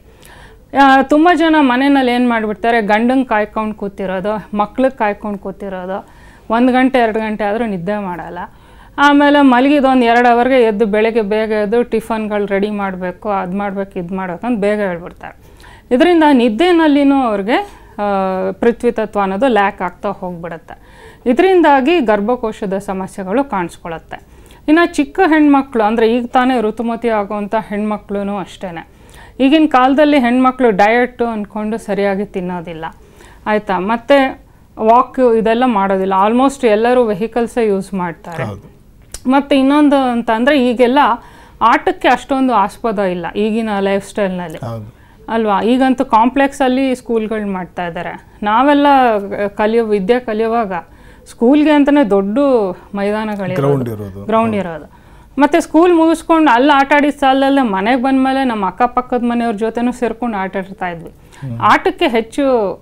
ತುಂಬ ಜನ ಮನೆಯಲ್ಲಿ ಏನು ಮಾಡಿಬಿಡ್ತಾರೆ ಗಂಡಂಗೆ ಕಾಯ್ಕೊಂಡು ಕೂತಿರೋದು ಮಕ್ಳಿಗೆ ಕಾಯ್ಕೊಂಡು ಕೂತಿರೋದು ಒಂದು ಗಂಟೆ ಎರಡು ಗಂಟೆ ಆದರೂ ನಿದ್ದೆ ಮಾಡಲ್ಲ ಆಮೇಲೆ ಮಲಗಿದ ಒಂದು ಎರಡು ಅವರ್ಗೆ ಎದ್ದು ಬೆಳಗ್ಗೆ ಬೇಗ ಎದ್ದು ಟಿಫನ್ಗಳು ರೆಡಿ ಮಾಡಬೇಕು ಅದು ಮಾಡಬೇಕು ಇದು ಮಾಡಬೇಕು ಅಂತ ಬೇಗ ಹೇಳ್ಬಿಡ್ತಾರೆ ಇದರಿಂದ ನಿದ್ದೆನಲ್ಲಿನೂ ಅವ್ರಿಗೆ ಆ, ಪೃಥ್ವಿ ತತ್ವ ಅನ್ನೋದು ಲ್ಯಾಕ್ ಆಗ್ತಾ ಹೋಗ್ಬಿಡುತ್ತೆ ಇದರಿಂದಾಗಿ ಗರ್ಭಕೋಶದ ಸಮಸ್ಯೆಗಳು ಕಾಣಿಸ್ಕೊಳತ್ತೆ ಇನ್ನು ಚಿಕ್ಕ ಹೆಣ್ಮಕ್ಳು ಅಂದರೆ ಈಗ ತಾನೇ ಋತುಮತಿ ಆಗುವಂಥ ಹೆಣ್ಮಕ್ಳು ಅಷ್ಟೇ ಈಗಿನ ಕಾಲದಲ್ಲಿ ಹೆಣ್ಮಕ್ಳು ಡಯಟು ಅಂದ್ಕೊಂಡು ಸರಿಯಾಗಿ ತಿನ್ನೋದಿಲ್ಲ ಆಯಿತಾ ಮತ್ತು ವಾಕ್ ಇದೆಲ್ಲ ಮಾಡೋದಿಲ್ಲ ಆಲ್ಮೋಸ್ಟ್ ಎಲ್ಲರೂ ವೆಹಿಕಲ್ಸೇ ಯೂಸ್ ಮಾಡ್ತಾರೆ ಮತ್ತು ಇನ್ನೊಂದು ಅಂತ ಅಂದರೆ ಈಗೆಲ್ಲ ಆಟಕ್ಕೆ ಅಷ್ಟೊಂದು ಆಸ್ಪದ ಇಲ್ಲ ಈಗಿನ ಲೈಫ್ ಸ್ಟೈಲ್ನಲ್ಲಿ ಹೌದು ಅಲ್ವಾ ಈಗಂತೂ ಕಾಂಪ್ಲೆಕ್ಸಲ್ಲಿ ಸ್ಕೂಲ್ಗಳು ಮಾಡ್ತಾ ಇದ್ದಾರೆ ನಾವೆಲ್ಲ ಕಲಿಯೋ ವಿದ್ಯೆ ಕಲಿಯುವಾಗ ಸ್ಕೂಲ್ಗೆ ಅಂತಲೇ ದೊಡ್ಡ ಮೈದಾನಗಳಿರೋದು ಗ್ರೌಂಡ್ ಇರೋದು ಗ್ರೌಂಡ್ ಇರೋದು ಮತ್ತು ಸ್ಕೂಲ್ ಮುಗಿಸ್ಕೊಂಡು ಅಲ್ಲಿ ಆಟ ಆಡಿದ ಸಾಲಲ್ಲೇ ಮನೆಗೆ ಬಂದಮೇಲೆ ನಮ್ಮ ಅಕ್ಕಪಕ್ಕದ ಮನೆಯವ್ರ ಜೊತೆನೂ ಸೇರ್ಕೊಂಡು ಆಟ ಆಡ್ತಾ ಇದ್ವಿ ಆಟಕ್ಕೆ ಹೆಚ್ಚು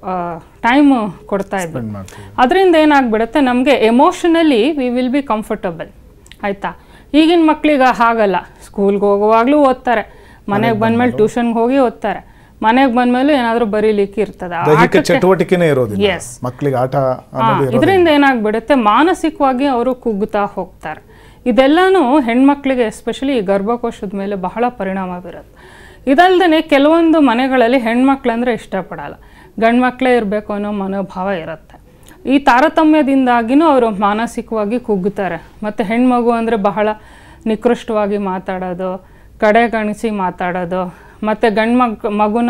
ಟೈಮ್ ಕೊಡ್ತಾ ಇದ್ವಿ ಸ್ಪೆಂಡ್ ಮಾಡ್ತೀವಿ ಅದರಿಂದ ಏನಾಗ್ಬಿಡುತ್ತೆ ನಮಗೆ emotionally we will be comfortable ಆಯಿತಾ ಈಗಿನ ಮಕ್ಕಳಿಗೆ ಹಾಗಲ್ಲ ಸ್ಕೂಲ್ಗೆ ಹೋಗುವಾಗಲೂ ಓದ್ತಾರೆ ಮನೆಗೆ ಬಂದಮೇಲೆ ಟ್ಯೂಷನ್ಗೆ ಹೋಗಿ ಓದ್ತಾರೆ ಮನೆಗೆ ಬಂದಮೇಲೆ ಏನಾದರೂ ಬರೀಲಿಕ್ಕೆ ಇರ್ತದೆ ಆ ದೈಹಿಕ ಆಟಕ್ಕೆ ಚಟುವಟಿಕೆನೇ ಇರೋದಿಲ್ಲ Yes. ಮಕ್ಕಳಿಗೆ ಆಟ ಅನ್ನೋದು ಇರೋದಿಲ್ಲ ಇದರಿಂದ ಏನಾಗ್ಬಿಡುತ್ತೆ ಮಾನಸಿಕವಾಗಿ ಅವರು ಕುಗ್ಗುತ್ತಾ ಹೋಗ್ತಾರೆ ಇದೆಲ್ಲನೂ ಹೆಣ್ಮಕ್ಳಿಗೆ ಎಸ್ಪೆಷಲಿ ಈ ಗರ್ಭಕೋಶದ ಮೇಲೆ ಬಹಳ ಪರಿಣಾಮ ಬೀರುತ್ತೆ ಇದಲ್ದೇ ಕೆಲವೊಂದು ಮನೆಗಳಲ್ಲಿ ಹೆಣ್ಮಕ್ಳಂದ್ರೆ ಇಷ್ಟಪಡಲ್ಲ ಗಂಡು ಮಕ್ಕಳೇ ಇರಬೇಕು ಅನ್ನೋ ಮನೋಭಾವ ಇರುತ್ತೆ ಈ ತಾರತಮ್ಯದಿಂದಾಗಿನೂ ಅವರು ಮಾನಸಿಕವಾಗಿ ಕುಗ್ಗುತ್ತಾರೆ ಮತ್ತು ಹೆಣ್ಮಗು ಅಂದರೆ ಬಹಳ ನಿಕೃಷ್ಟವಾಗಿ ಮಾತಾಡೋದು ಕಡೆಗಣಿಸಿ ಮಾತಾಡೋದು ಮತ್ತು ಗಂಡು ಮಗ್ ಮಗುನ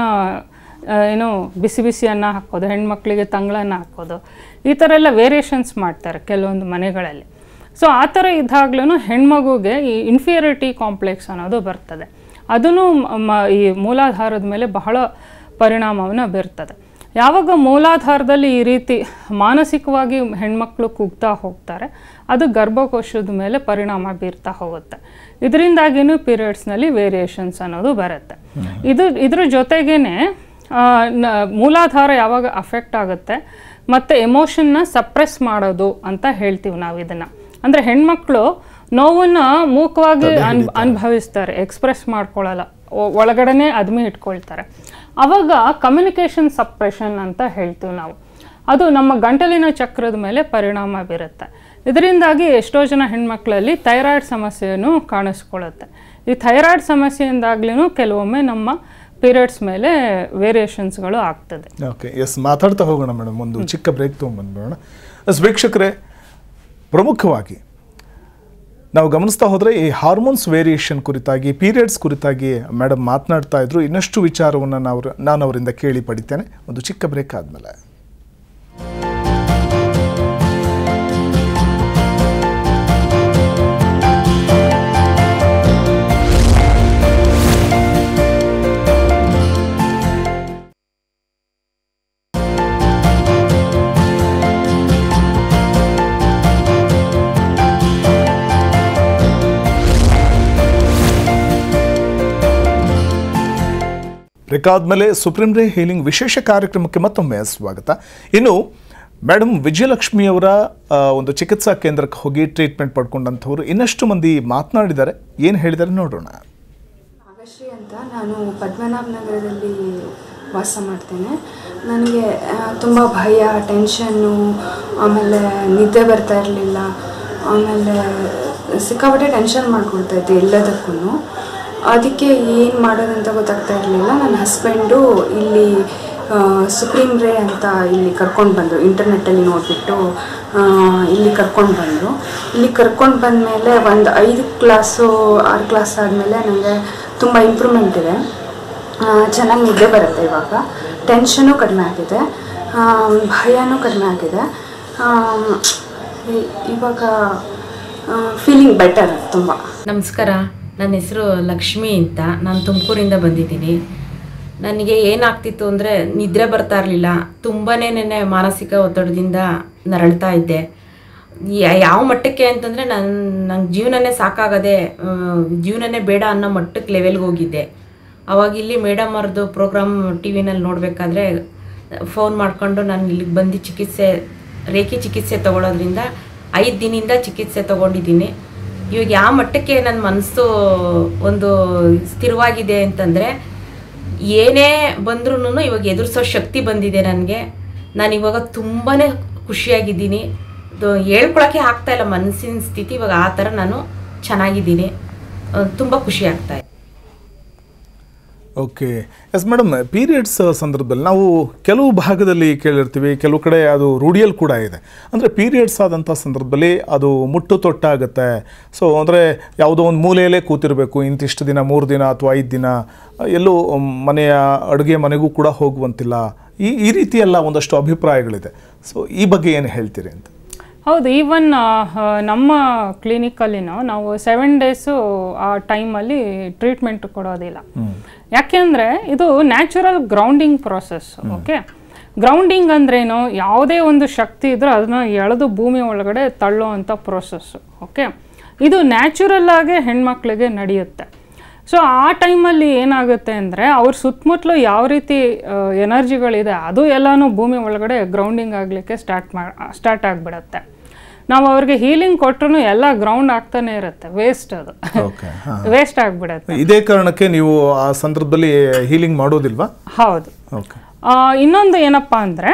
ಆ, ಏನು ಬಿಸಿ ಬಿಸಿ ಅನ್ನ ಹಾಕೋದು ಹೆಣ್ಮಕ್ಳಿಗೆ ತಂಗಳನ್ನ ಹಾಕೋದು ಈ ಥರ ಎಲ್ಲ ವೇರಿಯೇಷನ್ಸ್ ಮಾಡ್ತಾರೆ ಕೆಲವೊಂದು ಮನೆಗಳಲ್ಲಿ ಸೊ ಆ ಥರ ಇದ್ದಾಗ್ಲೂ ಹೆಣ್ಮಗುಗೆ ಈ ಇನ್ಫಿಯರಿಟಿ ಕಾಂಪ್ಲೆಕ್ಸ್ ಅನ್ನೋದು ಬರ್ತದೆ ಅದನ್ನು ಈ ಮೂಲಾಧಾರದ ಮೇಲೆ ಬಹಳ ಪರಿಣಾಮವನ್ನು ಬೀರ್ತದೆ ಯಾವಾಗ ಮೂಲಾಧಾರದಲ್ಲಿ ಈ ರೀತಿ ಮಾನಸಿಕವಾಗಿ ಹೆಣ್ಮಕ್ಳು ಕುಗ್ತಾ ಹೋಗ್ತಾರೆ ಅದು ಗರ್ಭಕೋಶದ ಮೇಲೆ ಪರಿಣಾಮ ಬೀರ್ತಾ ಹೋಗುತ್ತೆ ಇದರಿಂದಾಗಿನೂ ಪೀರಿಯಡ್ಸ್ನಲ್ಲಿ ವೇರಿಯೇಷನ್ಸ್ ಅನ್ನೋದು ಬರುತ್ತೆ ಇದು ಇದ್ರ ಜೊತೆಗೇನೆ ಆ, ನ- ಮೂಲಾಧಾರ ಯಾವಾಗ ಅಫೆಕ್ಟ್ ಆಗುತ್ತೆ ಮತ್ತು ಎಮೋಷನ್ನ ಸಪ್ರೆಸ್ ಮಾಡೋದು ಅಂತ ಹೇಳ್ತೀವಿ ನಾವು ಇದನ್ನು ಅಂದರೆ ಹೆಣ್ಮಕ್ಳು ನೋವನ್ನು ಮೂಕವಾಗಿ ಅನ್ ಅನುಭವಿಸ್ತಾರೆ ಎಕ್ಸ್ಪ್ರೆಸ್ ಮಾಡ್ಕೊಳ್ಳಲ್ಲ ಒ- ಒಳಗಡೆನೆ ಅದ್ಮಿ ಇಟ್ಕೊಳ್ತಾರೆ ಅವಾಗ ಕಮ್ಯುನಿಕೇಷನ್ ಸಪ್ರೆಷನ್ ಅಂತ ಹೇಳ್ತೀವಿ ನಾವು ಅದು ನಮ್ಮ ಗಂಟಲಿನ ಚಕ್ರದ ಮೇಲೆ ಪರಿಣಾಮ ಬೀರುತ್ತೆ ಇದರಿಂದಾಗಿ ಎಷ್ಟೋ ಜನ ಹೆಣ್ಮಕ್ಳಲ್ಲಿ ಥೈರಾಯ್ಡ್ ಸಮಸ್ಯೆಯನ್ನು ಕಾಣಿಸ್ಕೊಳ್ಳುತ್ತೆ ಈ ಥೈರಾಯ್ಡ್ ಸಮಸ್ಯೆಯಿಂದಾಗ್ಲೂ ಕೆಲವೊಮ್ಮೆ ನಮ್ಮ ಪೀರಿಯಡ್ಸ್ ಮೇಲೆ ವೇರಿಯೇಷನ್ಸ್ಗಳು ಆಗ್ತದೆ ಓಕೆ ಎಸ್ ಮಾತಾಡ್ತಾ ಹೋಗೋಣ ಮೇಡಮ್ ಒಂದು ಚಿಕ್ಕ ಬ್ರೇಕ್ ತೊಗೊಂಡ್ಬಂದ್ಬಿಡೋಣ ಎಸ್ ವೀಕ್ಷಕರೇ ಪ್ರಮುಖವಾಗಿ ನಾವು ಗಮನಿಸ್ತಾ ಹೋದರೆ ಈ ಹಾರ್ಮೋನ್ಸ್ ವೇರಿಯೇಷನ್ ಕುರಿತಾಗಿ ಪೀರಿಯಡ್ಸ್ ಕುರಿತಾಗಿ ಮೇಡಮ್ ಮಾತನಾಡ್ತಾ ಇದ್ರು ಇನ್ನಷ್ಟು ವಿಚಾರವನ್ನು ನಾವು ನಾನು ಅವರಿಂದ ಕೇಳಿ ಪಡಿತೇನೆ ಒಂದು ಚಿಕ್ಕ ಬ್ರೇಕ್ ಆದಮೇಲೆ ಬ್ರೇಕ್ ಆದಮೇಲೆ ಸುಪ್ರೀಂ ರೇ ಹೀಲಿಂಗ್ ವಿಶೇಷ ಕಾರ್ಯಕ್ರಮಕ್ಕೆ ಮತ್ತೊಮ್ಮೆ ಸ್ವಾಗತ ಇನ್ನು ಮೇಡಮ್ ವಿಜಯಲಕ್ಷ್ಮಿ ಅವರ ಆ, ಒಂದು ಚಿಕಿತ್ಸಾ ಕೇಂದ್ರಕ್ಕೆ ಹೋಗಿ ಟ್ರೀಟ್ಮೆಂಟ್ ಪಡ್ಕೊಂಡಂಥವ್ರು ಇನ್ನಷ್ಟು ಮಂದಿ ಮಾತನಾಡಿದ್ದಾರೆ ಏನು ಹೇಳಿದ್ದಾರೆ ನೋಡೋಣ ನಾಗಶ್ರೀ ಅಂತ ನಾನು ಪದ್ಮನಾಭ ನಗರದಲ್ಲಿ ವಾಸ ಮಾಡ್ತೇನೆ ನನಗೆ ತುಂಬ ಭಯ ಟೆನ್ಷನ್ನು ಆಮೇಲೆ ನಿದ್ದೆ ಬರ್ತಾ ಇರಲಿಲ್ಲ ಆಮೇಲೆ ಸಿಕ್ಕಾಪಟ್ಟೆ ಟೆನ್ಷನ್ ಮಾಡ್ಕೊಳ್ತಾ ಇದ್ದೆ ಎಲ್ಲದಕ್ಕೂ ಅದಕ್ಕೆ ಏನು ಮಾಡೋದಂತ ಗೊತ್ತಾಗ್ತಾ ಇರಲಿಲ್ಲ ನನ್ನ ಹಸ್ಬೆಂಡು ಇಲ್ಲಿ ಆ, ಸುಪ್ರೀಂ ರೇ ಅಂತ ಇಲ್ಲಿ ಕರ್ಕೊಂಡು ಬಂದರು ಇಂಟರ್ನೆಟ್ಟಲ್ಲಿ ನೋಡಿಬಿಟ್ಟು ಇಲ್ಲಿ ಕರ್ಕೊಂಡು ಬಂದರು ಇಲ್ಲಿ ಕರ್ಕೊಂಡು ಬಂದಮೇಲೆ ಒಂದು ಐದು ಕ್ಲಾಸು ಆರು ಕ್ಲಾಸ್ ಆದಮೇಲೆ ನನಗೆ ತುಂಬ ಇಂಪ್ರೂವ್ಮೆಂಟ್ ಇದೆ ಚೆನ್ನಾಗಿ ನಿದ್ದೆ ಬರುತ್ತೆ ಇವಾಗ ಟೆನ್ಷನು ಕಡಿಮೆ ಆಗಿದೆ ಆ, ಭಯನೂ ಕಡಿಮೆ ಆಗಿದೆ ಆ, ಇ- ಇವಾಗ ಫೀಲಿಂಗ್ ಬೆಟರ್ ತುಂಬ ನಮಸ್ಕಾರ ನನ್ನ ಹೆಸರು ಲಕ್ಷ್ಮಿ ಅಂತ ನಾನು ತುಮಕೂರಿಂದ ಬಂದಿದ್ದೀನಿ ನನಗೆ ಏನಾಗ್ತಿತ್ತು ಅಂದರೆ ನಿದ್ರೆ ಬರ್ತಾ ಇರಲಿಲ್ಲ ತುಂಬಾ ನೆನೆ ಮಾನಸಿಕ ಒತ್ತಡದಿಂದ ನರಳ್ತಾ ಇದ್ದೆ ಯಾ- ಯಾವ ಮಟ್ಟಕ್ಕೆ ಅಂತಂದರೆ ನನ್ನ ನಂಗೆ ಜೀವನನೇ ಸಾಕಾಗದೆ ಆ, ಜೀವನನೇ ಬೇಡ ಅನ್ನೋ ಮಟ್ಟಕ್ಕೆ ಲೆವೆಲ್ಗೆ ಹೋಗಿದ್ದೆ ಅವಾಗ ಇಲ್ಲಿ ಮೇಡಮ್ ಅವ್ರದ್ದು ಪ್ರೋಗ್ರಾಮ್ ಟಿ ವಿನಲ್ಲಿ ನೋಡಬೇಕಾದ್ರೆ ಫೋನ್ ಮಾಡಿಕೊಂಡು ನಾನು ಇಲ್ಲಿಗೆ ಬಂದು ಚಿಕಿತ್ಸೆ ರೇಖೆ ಚಿಕಿತ್ಸೆ ತಗೊಳ್ಳೋದ್ರಿಂದ ಐದು ದಿನದಿಂದ ಚಿಕಿತ್ಸೆ ತಗೊಂಡಿದ್ದೀನಿ ಇವಾಗ ಯಾವ ಮಟ್ಟಕ್ಕೆ ನನ್ನ ಮನಸ್ಸು ಒಂದು ಸ್ಥಿರವಾಗಿದೆ ಅಂತಂದರೆ ಏನೇ ಬಂದ್ರೂ ಇವಾಗ ಎದುರಿಸೋ ಶಕ್ತಿ ಬಂದಿದೆ ನನಗೆ ನಾನು ಇವಾಗ ತುಂಬಾ ಖುಷಿಯಾಗಿದ್ದೀನಿ ಅದು ಹೇಳ್ಕೊಳಕ್ಕೆ ಆಗ್ತಾ ಇಲ್ಲ ಮನಸ್ಸಿನ ಸ್ಥಿತಿ ಇವಾಗ ಆ ಥರ ನಾನು ಚೆನ್ನಾಗಿದ್ದೀನಿ ತುಂಬ ಖುಷಿ ಆಗ್ತಾ ಇದೆ ಓಕೆ ಎಸ್ ಮೇಡಮ್ ಪೀರಿಯಡ್ಸ್ ಸಂದರ್ಭದಲ್ಲಿ ನಾವು ಕೆಲವು ಭಾಗದಲ್ಲಿ ಕೇಳಿರ್ತೀವಿ ಕೆಲವು ಕಡೆ ಅದು ರೂಢಿಯಲ್ಲಿ ಕೂಡ ಇದೆ ಅಂದರೆ ಪೀರಿಯಡ್ಸ್ ಆದಂಥ ಸಂದರ್ಭದಲ್ಲಿ ಅದು ಮುಟ್ಟು ತೊಟ್ಟಾಗುತ್ತೆ ಸೊ ಅಂದರೆ ಯಾವುದೋ ಒಂದು ಮೂಲೆಯಲ್ಲೇ ಕೂತಿರಬೇಕು ಇಂತಿಷ್ಟು ದಿನ ಮೂರು ದಿನ ಅಥವಾ ಐದು ದಿನ ಎಲ್ಲೂ ಮನೆಯ ಅಡುಗೆ ಮನೆಗೂ ಕೂಡ ಹೋಗುವಂತಿಲ್ಲ ಈ ಈ ರೀತಿ ಎಲ್ಲ ಒಂದಷ್ಟು ಅಭಿಪ್ರಾಯಗಳಿದೆ ಸೊ ಈ ಬಗ್ಗೆ ಏನು ಹೇಳ್ತೀರಿ ಅಂತ ಹೌದು ಈವನ್ ನಮ್ಮ ಕ್ಲಿನಿಕಲ್ಲಿನೂ ನಾವು ಸೆವೆನ್ ಡೇಸು ಆ ಟೈಮಲ್ಲಿ ಟ್ರೀಟ್ಮೆಂಟ್ ಕೊಡೋದಿಲ್ಲ ಯಾಕೆಂದರೆ ಇದು natural grounding process okay grounding ಅಂದ್ರೇನು ಯಾವುದೇ ಒಂದು ಶಕ್ತಿ ಇದ್ರೂ ಅದನ್ನ ಎಳೆದು ಭೂಮಿ ಒಳಗಡೆ ತಳ್ಳೋ ಅಂಥ ಪ್ರೋಸೆಸ್ಸು ಓಕೆ ಇದು ನ್ಯಾಚುರಲ್ ಆಗಿ ಹೆಣ್ಮಕ್ಳಿಗೆ ನಡೆಯುತ್ತೆ ಸೊ ಆ ಟೈಮಲ್ಲಿ ಏನಾಗುತ್ತೆ ಅಂದರೆ ಅವ್ರ ಸುತ್ತಮುತ್ತಲು ಯಾವ ರೀತಿ ಎನರ್ಜಿಗಳಿದೆ ಅದು ಎಲ್ಲನೂ ಭೂಮಿ ಒಳಗಡೆ ಗ್ರೌಂಡಿಂಗ್ ಆಗಲಿಕ್ಕೆ ಸ್ಟಾರ್ಟ್ ಮಾ ಸ್ಟಾರ್ಟ್ ಆಗಿಬಿಡತ್ತೆ ನಾವು ಅವ್ರಿಗೆ ಹೀಲಿಂಗ್ ಕೊಟ್ಟರು ಎಲ್ಲ ಗ್ರೌಂಡ್ ಆಗ್ತಾನೆ ಇರುತ್ತೆ ವೇಸ್ಟ್ ಅದು ಓಕೆ ವೇಸ್ಟ್ ಆಗಿಬಿಡತ್ತೆ ಇದೇ ಕಾರಣಕ್ಕೆ ನೀವು ಆ ಸಂದರ್ಭದಲ್ಲಿ ಹೀಲಿಂಗ್ ಮಾಡೋದಿಲ್ವಾ ಹೌದು ಓಕೆ ಆ, ಇನ್ನೊಂದು ಏನಪ್ಪ ಅಂದರೆ